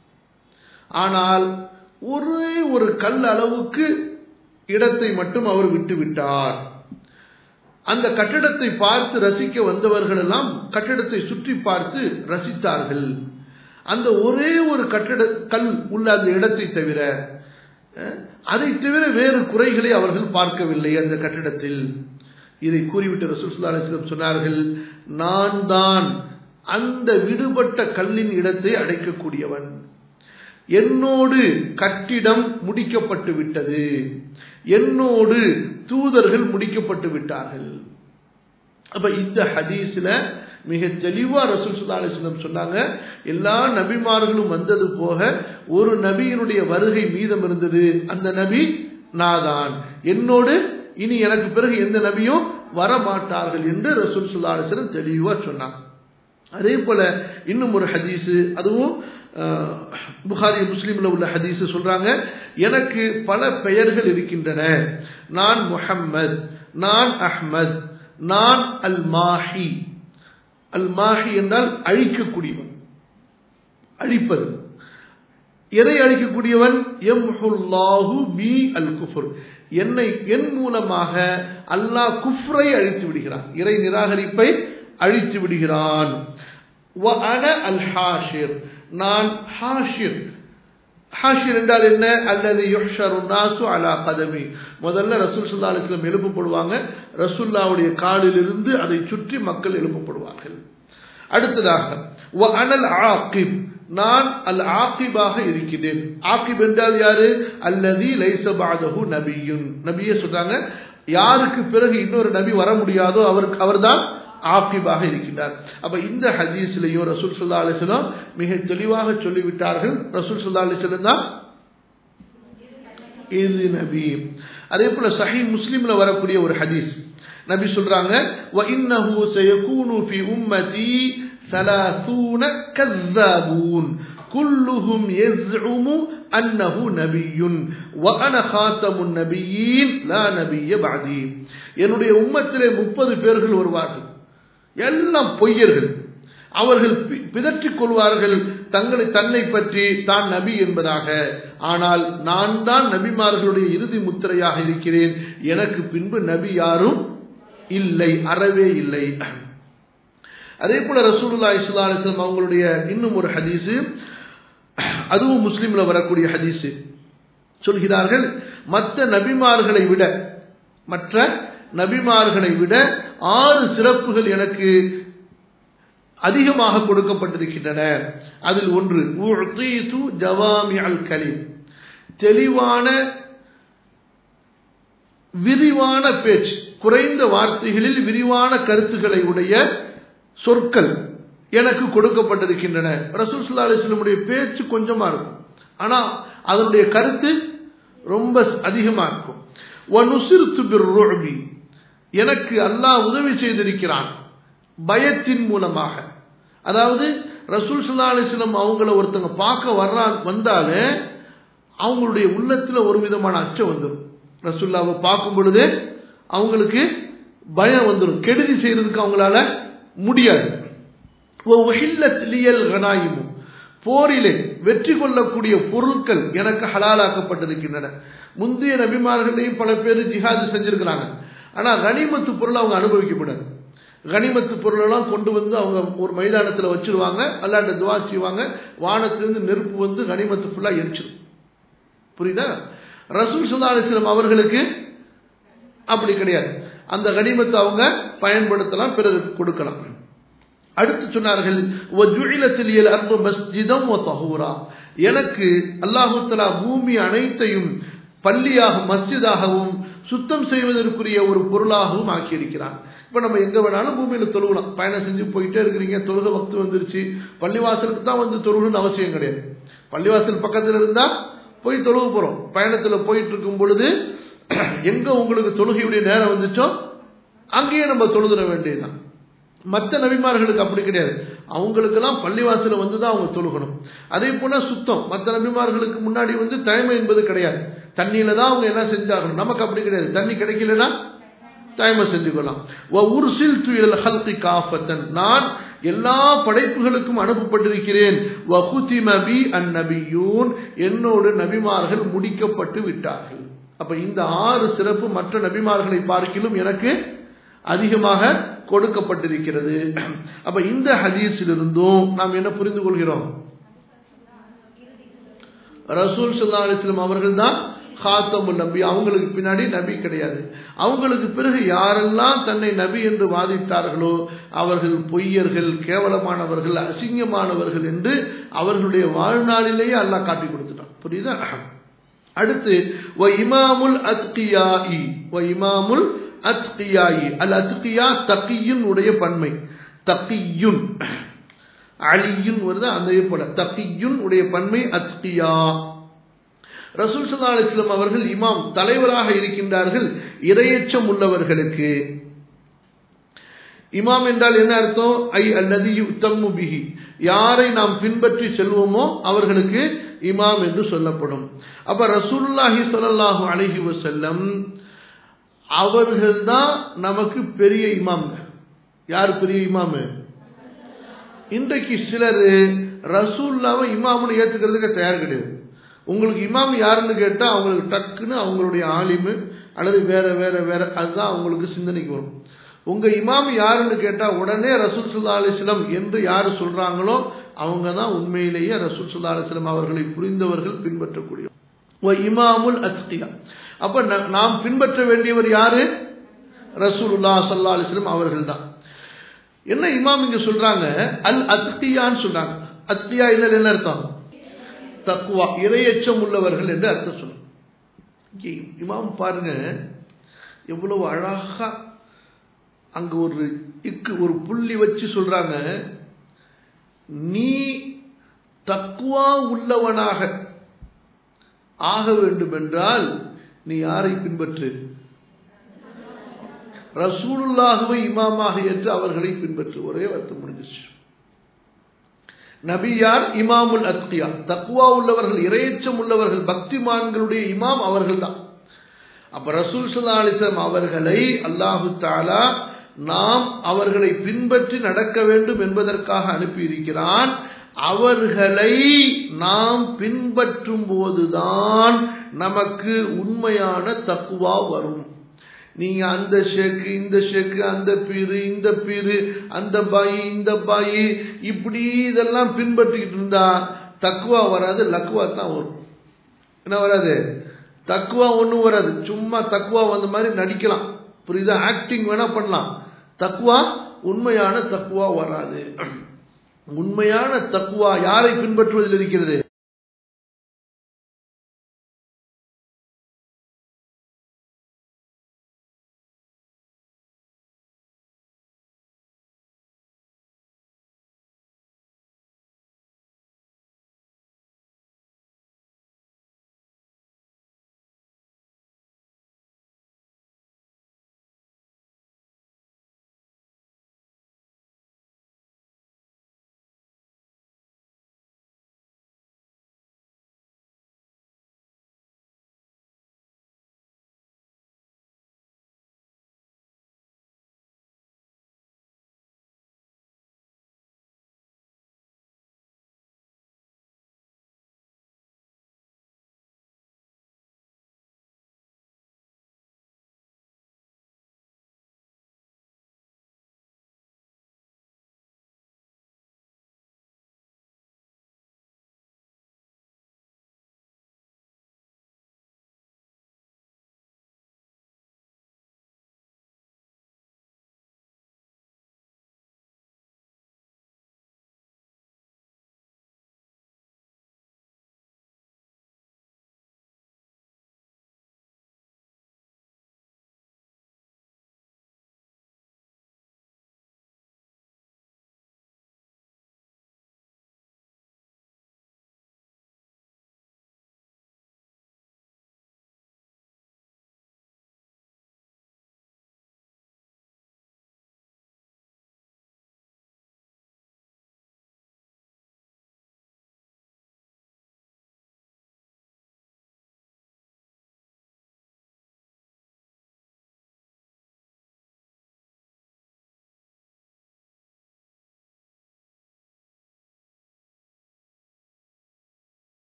ஆனால் ஒரே ஒரு கல் அளவுக்கு இடத்தை மட்டும் அவர் விட்டு விட்டார் அந்த கட்டிடத்தை பார்த்து ரசிக்க வந்தவர்கள் எல்லாம் கட்டிடத்தை சுற்றி பார்த்து ரசித்தார்கள் அந்த ஒரே ஒரு கட்டிட கல் உள்ள அந்த இடத்தை தவிர அதை தவிர வேறு குறைகளை அவர்கள் பார்க்கவில்லை அந்த கட்டிடத்தில் இதை கூறிவிட்டு ரசூல் அலிஸ்லம் சொன்னார்கள் நான் தான் அந்த விடுபட்ட கல்லின் இடத்தை அடைக்கக்கூடியவன் என்னோடு கட்டிடம் முடிக்கப்பட்டு விட்டது என்னோடு தூதர்கள் முடிக்கப்பட்டு விட்டார்கள் அப்ப இந்த ஹதீஸ்ல மிக தெளிவா ரசூல் சுல்லா அலிஸ்லம் சொன்னாங்க எல்லா நபிமார்களும் வந்தது போக ஒரு நபியினுடைய வருகை மீதம் இருந்தது அந்த நபி நாதான் என்னோடு இனி எனக்கு பிறகு எந்த நபியும் வரமாட்டார்கள் என்று ரசூல் சுல்லா அலிஸ்லம் தெளிவா சொன்னாங்க அதே போல இன்னும் ஒரு ஹதீஸு அதுவும் புகாரி முஸ்லீம்ல உள்ள ஹதீஸ் சொல்றாங்க எனக்கு பல பெயர்கள் இருக்கின்றன நான் முஹம்மத் நான் அஹ்மத் நான் அல் மாஹி அல் மாஹி என்றால் அழிக்கக்கூடியவன் அழிப்பது எதை அழிக்கக்கூடியவன் எம்ஹுல்லாஹு பி அல் குஃபர் என்னை என் மூலமாக அல்லாஹ் குஃப்ரை அழித்து விடுகிறான் இறை நிராகரிப்பை அழித்து விடுகிறான் அல் ஹாஷிர் நான் ஹாஷிர் ஹாஷிர் என்றால் என்ன அல்லது யுஹ்ஷரு நாசு அலா கதமி முதல்ல ரசூல் சுல்லா அலிஸ்லம் எழுப்பப்படுவாங்க ரசூல்லாவுடைய காலிலிருந்து அதை சுற்றி மக்கள் எழுப்பப்படுவார்கள் அடுத்ததாக அனல் ஆக்கிப் நான் அல் ஆக்கிபாக இருக்கிறேன் ஆக்கிப் என்றால் யாரு அல்லதி லைசபாதகு நபியுன் நபியே சொல்றாங்க யாருக்கு பிறகு இன்னொரு நபி வர முடியாதோ அவருக்கு அவர்தான் ஆக்கிபாக இருக்கின்றார் அப்ப இந்த ஹதீஸ்லயும் ரசூல் சுல்லா அலிஸ்லாம் மிக தெளிவாக சொல்லிவிட்டார்கள் ரசூல் சுல்லா அலிஸ்லம் தான் இது நபி அதே போல சஹி முஸ்லிம்ல வரக்கூடிய ஒரு ஹதீஸ் நபி சொல்றாங்க وَإِنَّهُ سَيَكُونُ فِي أُمَّتِي ثَلَاثُونَ كَذَّابُونَ كلهم يزعم أنه نبي وأنا خاتم النبيين لا نبي بعدي என்னுடைய உம்மத்திலே முப்பது பேர்கள் வருவார்கள் எல்லாம் பொய்யர்கள் அவர்கள் பிதற்றிக் கொள்வார்கள் தங்களை தன்னை பற்றி தான் நபி என்பதாக ஆனால் நான் தான் நபிமார்களுடைய இறுதி முத்திரையாக இருக்கிறேன் எனக்கு பின்பு நபி யாரும் இல்லை அறவே இல்லை அதே போல ரசூலுல்லா இஸ்லா அலிஸ்லாம் அவங்களுடைய இன்னும் ஒரு ஹதீஸு அதுவும் முஸ்லீம்ல வரக்கூடிய ஹதீஸு சொல்கிறார்கள் மற்ற நபிமார்களை விட மற்ற நபிமார்களை விட ஆறு சிறப்புகள் எனக்கு அதிகமாக கொடுக்கப்பட்டிருக்கின்றன அதில் ஒன்று ஜவாமி அல் கலீம் தெளிவான விரிவான பேச்சு குறைந்த வார்த்தைகளில் விரிவான கருத்துக்களை உடைய சொற்கள் எனக்கு கொடுக்கப்பட்டிருக்கின்றன ரசூல் சுல்லா அலிஸ்லமுடைய பேச்சு கொஞ்சமா இருக்கும் ஆனா அதனுடைய கருத்து ரொம்ப அதிகமா இருக்கும் எனக்கு அல்லாஹ் உதவி செய்திருக்கிறான் பயத்தின் மூலமாக அதாவது ரசூல் சுல்லா அலிஸ்லம் அவங்கள ஒருத்தங்க பார்க்க வர்றா வந்தாலே அவங்களுடைய உள்ளத்துல ஒரு விதமான அச்சம் வந்துடும் ரசூல்லாவை பார்க்கும் பொழுது அவங்களுக்கு பயம் வந்துடும் கெடுதி செய்யறதுக்கு அவங்களால முடியாது கனாயிமும் போரிலே வெற்றி கொள்ளக்கூடிய பொருட்கள் எனக்கு ஹலாலாக்கப்பட்டிருக்கின்றன முந்தைய நபிமார்களையும் பல பேர் ஜிஹாது செஞ்சிருக்கிறாங்க ஆனா கனிமத்து பொருள் அவங்க அனுபவிக்கப்படாது கனிமத்து பொருளெல்லாம் கொண்டு வந்து அவங்க ஒரு மைதானத்தில் வச்சிருவாங்க அல்லாண்ட துவா செய்வாங்க வானத்திலிருந்து நெருப்பு வந்து கனிமத்து ஃபுல்லா எரிச்சிடும் புரியுதா ரசூல் சுல்லா அலிஸ்லாம் அவர்களுக்கு அப்படி கிடையாது அந்த கனிமத்தை அவங்க பயன்படுத்தலாம் பிறருக்கு கொடுக்கலாம் அடுத்து சொன்னார்கள் எனக்கு அல்லாஹு தலா பூமி அனைத்தையும் பள்ளியாக மஸ்ஜிதாகவும் சுத்தம் செய்வதற்குரிய ஒரு பொருளாகவும் ஆக்கியிருக்கிறான் இப்போ நம்ம எங்க வேணாலும் பூமியில தொழுகலாம் பயணம் செஞ்சு போயிட்டே இருக்கிறீங்க தொழுக வக்து வந்துருச்சு பள்ளிவாசலுக்கு தான் வந்து தொழுகணும்னு அவசியம் கிடையாது பள்ளிவாசல் பக்கத்தில் இருந்தா போய் தொழுக போறோம் பயணத்துல போயிட்டு இருக்கும் பொழுது எங்க உங்களுக்கு தொழுகையுடைய நேரம் வந்துச்சோ அங்கேயே நம்ம தொழுதுற வேண்டியதுதான் மற்ற நபிமார்களுக்கு அப்படி கிடையாது அவங்களுக்கெல்லாம் பள்ளிவாசல வந்து தான் அவங்க தொழுகணும் அதே போல சுத்தம் மற்ற நபிமார்களுக்கு முன்னாடி வந்து தயமை என்பது கிடையாது தண்ணியில தான் அவங்க என்ன செஞ்சாகணும் நமக்கு அப்படி கிடையாது தண்ணி கிடைக்கலன்னா தயமை செஞ்சுக்கலாம் உருசில் துயல் ஹல்கி காஃபத்தன் நான் எல்லா படைப்புகளுக்கும் அனுப்பப்பட்டிருக்கிறேன் வகுதிமபி அந்நபியூன் என்னோடு நபிமார்கள் முடிக்கப்பட்டு விட்டார்கள் அப்ப இந்த ஆறு சிறப்பு மற்ற நபிமார்களை பார்க்கிலும் எனக்கு அதிகமாக கொடுக்கப்பட்டிருக்கிறது அப்ப இந்த ஹதீஸிலிருந்தும் நாம் என்ன புரிந்து கொள்கிறோம் ரசூல் சல்லா அலிஸ்லாம் அவர்கள் தான் ஹாத்தமுல் நபி அவங்களுக்கு பின்னாடி நபி கிடையாது அவங்களுக்கு பிறகு யாரெல்லாம் தன்னை நபி என்று வாதிட்டார்களோ அவர்கள் பொய்யர்கள் கேவலமானவர்கள் அசிங்கமானவர்கள் என்று அவர்களுடைய வாழ்நாளிலேயே அல்லாஹ் காட்டி கொடுத்துட்டான் புரியுதா அடுத்து வ இமாமுல் அத்கியாயி வ இமாமுல் அத்கியாயி அல் அத்கியா தக்கியின் உடைய பன்மை தக்கியுன் அலியுன் வருது அந்த போல தக்கியுன் உடைய பன்மை அத்கியா ரசூல் சல்லா அலிஸ்லாம் அவர்கள் இமாம் தலைவராக இருக்கின்றார்கள் இரையச்சம் உள்ளவர்களுக்கு இமாம் என்றால் என்ன அர்த்தம் ஐ அல்லது யுத்தம்மு பிஹி யாரை நாம் பின்பற்றி செல்வோமோ அவர்களுக்கு இமாம் என்று சொல்லப்படும் அப்ப ரசூலுல்லாஹி சொல்லல்லாஹு அழகி வசல்லம் அவர்கள்தான் நமக்கு பெரிய இமாம் யார் பெரிய இமாமு இன்றைக்கு சிலர் ரசூல்லாவை இமாம்னு ஏற்றுக்கிறதுக்கு தயார் கிடையாது உங்களுக்கு இமாம் யாருன்னு கேட்டால் அவங்களுக்கு டக்குன்னு அவங்களுடைய ஆலிமு அல்லது வேற வேற வேற அதுதான் அவங்களுக்கு சிந்தனைக்கு வரும் உங்க இமாம் யாருன்னு கேட்டால் உடனே ரசூல் சுல்லா அலிஸ்லம் என்று யார் சொல்றாங்களோ அவங்க தான் உண்மையிலேயே ரசூல் சுல்லா அலிஸ்லம் அவர்களை புரிந்தவர்கள் பின்பற்றக்கூடிய இமாமுல் அத்கியா அப்ப நாம் பின்பற்ற வேண்டியவர் யாரு ரசூலுல்லா சல்லா அலிஸ்லம் அவர்கள் தான் என்ன இமாம் இங்க சொல்றாங்க அல் அத்கியான்னு சொல்றாங்க அத்கியா என்ன என்ன அர்த்தம் தக்குவா இரையச்சம் உள்ளவர்கள் என்று அர்த்தம் சொல்லுங்க இமாம் பாருங்க எவ்வளவு அழகா அங்க ஒரு இக்கு ஒரு புள்ளி வச்சு சொல்றாங்க நீ தக்குவா உள்ளவனாக ஆக வேண்டும் என்றால் நீ யாரை பின்பற்று ரசூலுல்லாகவே இமாமாக ஏற்று அவர்களை பின்பற்று ஒரே வருத்தம் முடிஞ்சிச்சு நபியார் இமாமுல் அத்கியா தக்குவா உள்ளவர்கள் இரையச்சம் உள்ளவர்கள் பக்திமான்களுடைய இமாம் அவர்கள் தான் அப்ப ரசூல் சல்லா அலிஸ்லாம் அவர்களை அல்லாஹு தாலா நாம் அவர்களை பின்பற்றி நடக்க வேண்டும் என்பதற்காக அனுப்பியிருக்கிறான் அவர்களை நாம் பின்பற்றும் போதுதான் நமக்கு உண்மையான தக்குவா வரும் நீங்க அந்த ஷேக்கு இந்த ஷேக்கு அந்த பீரு இந்த பீரு அந்த பாயி இந்த பாயி இப்படி இதெல்லாம் பின்பற்றிக்கிட்டு இருந்தா தக்குவா வராது லக்குவா தான் வரும் என்ன வராது தக்குவா ஒன்றும் வராது சும்மா தக்குவா வந்த மாதிரி நடிக்கலாம் புரியுதா ஆக்டிங் வேணா பண்ணலாம் தக்குவா உண்மையான தக்குவா வராது உண்மையான தக்குவா யாரை பின்பற்றுவதில் இருக்கிறது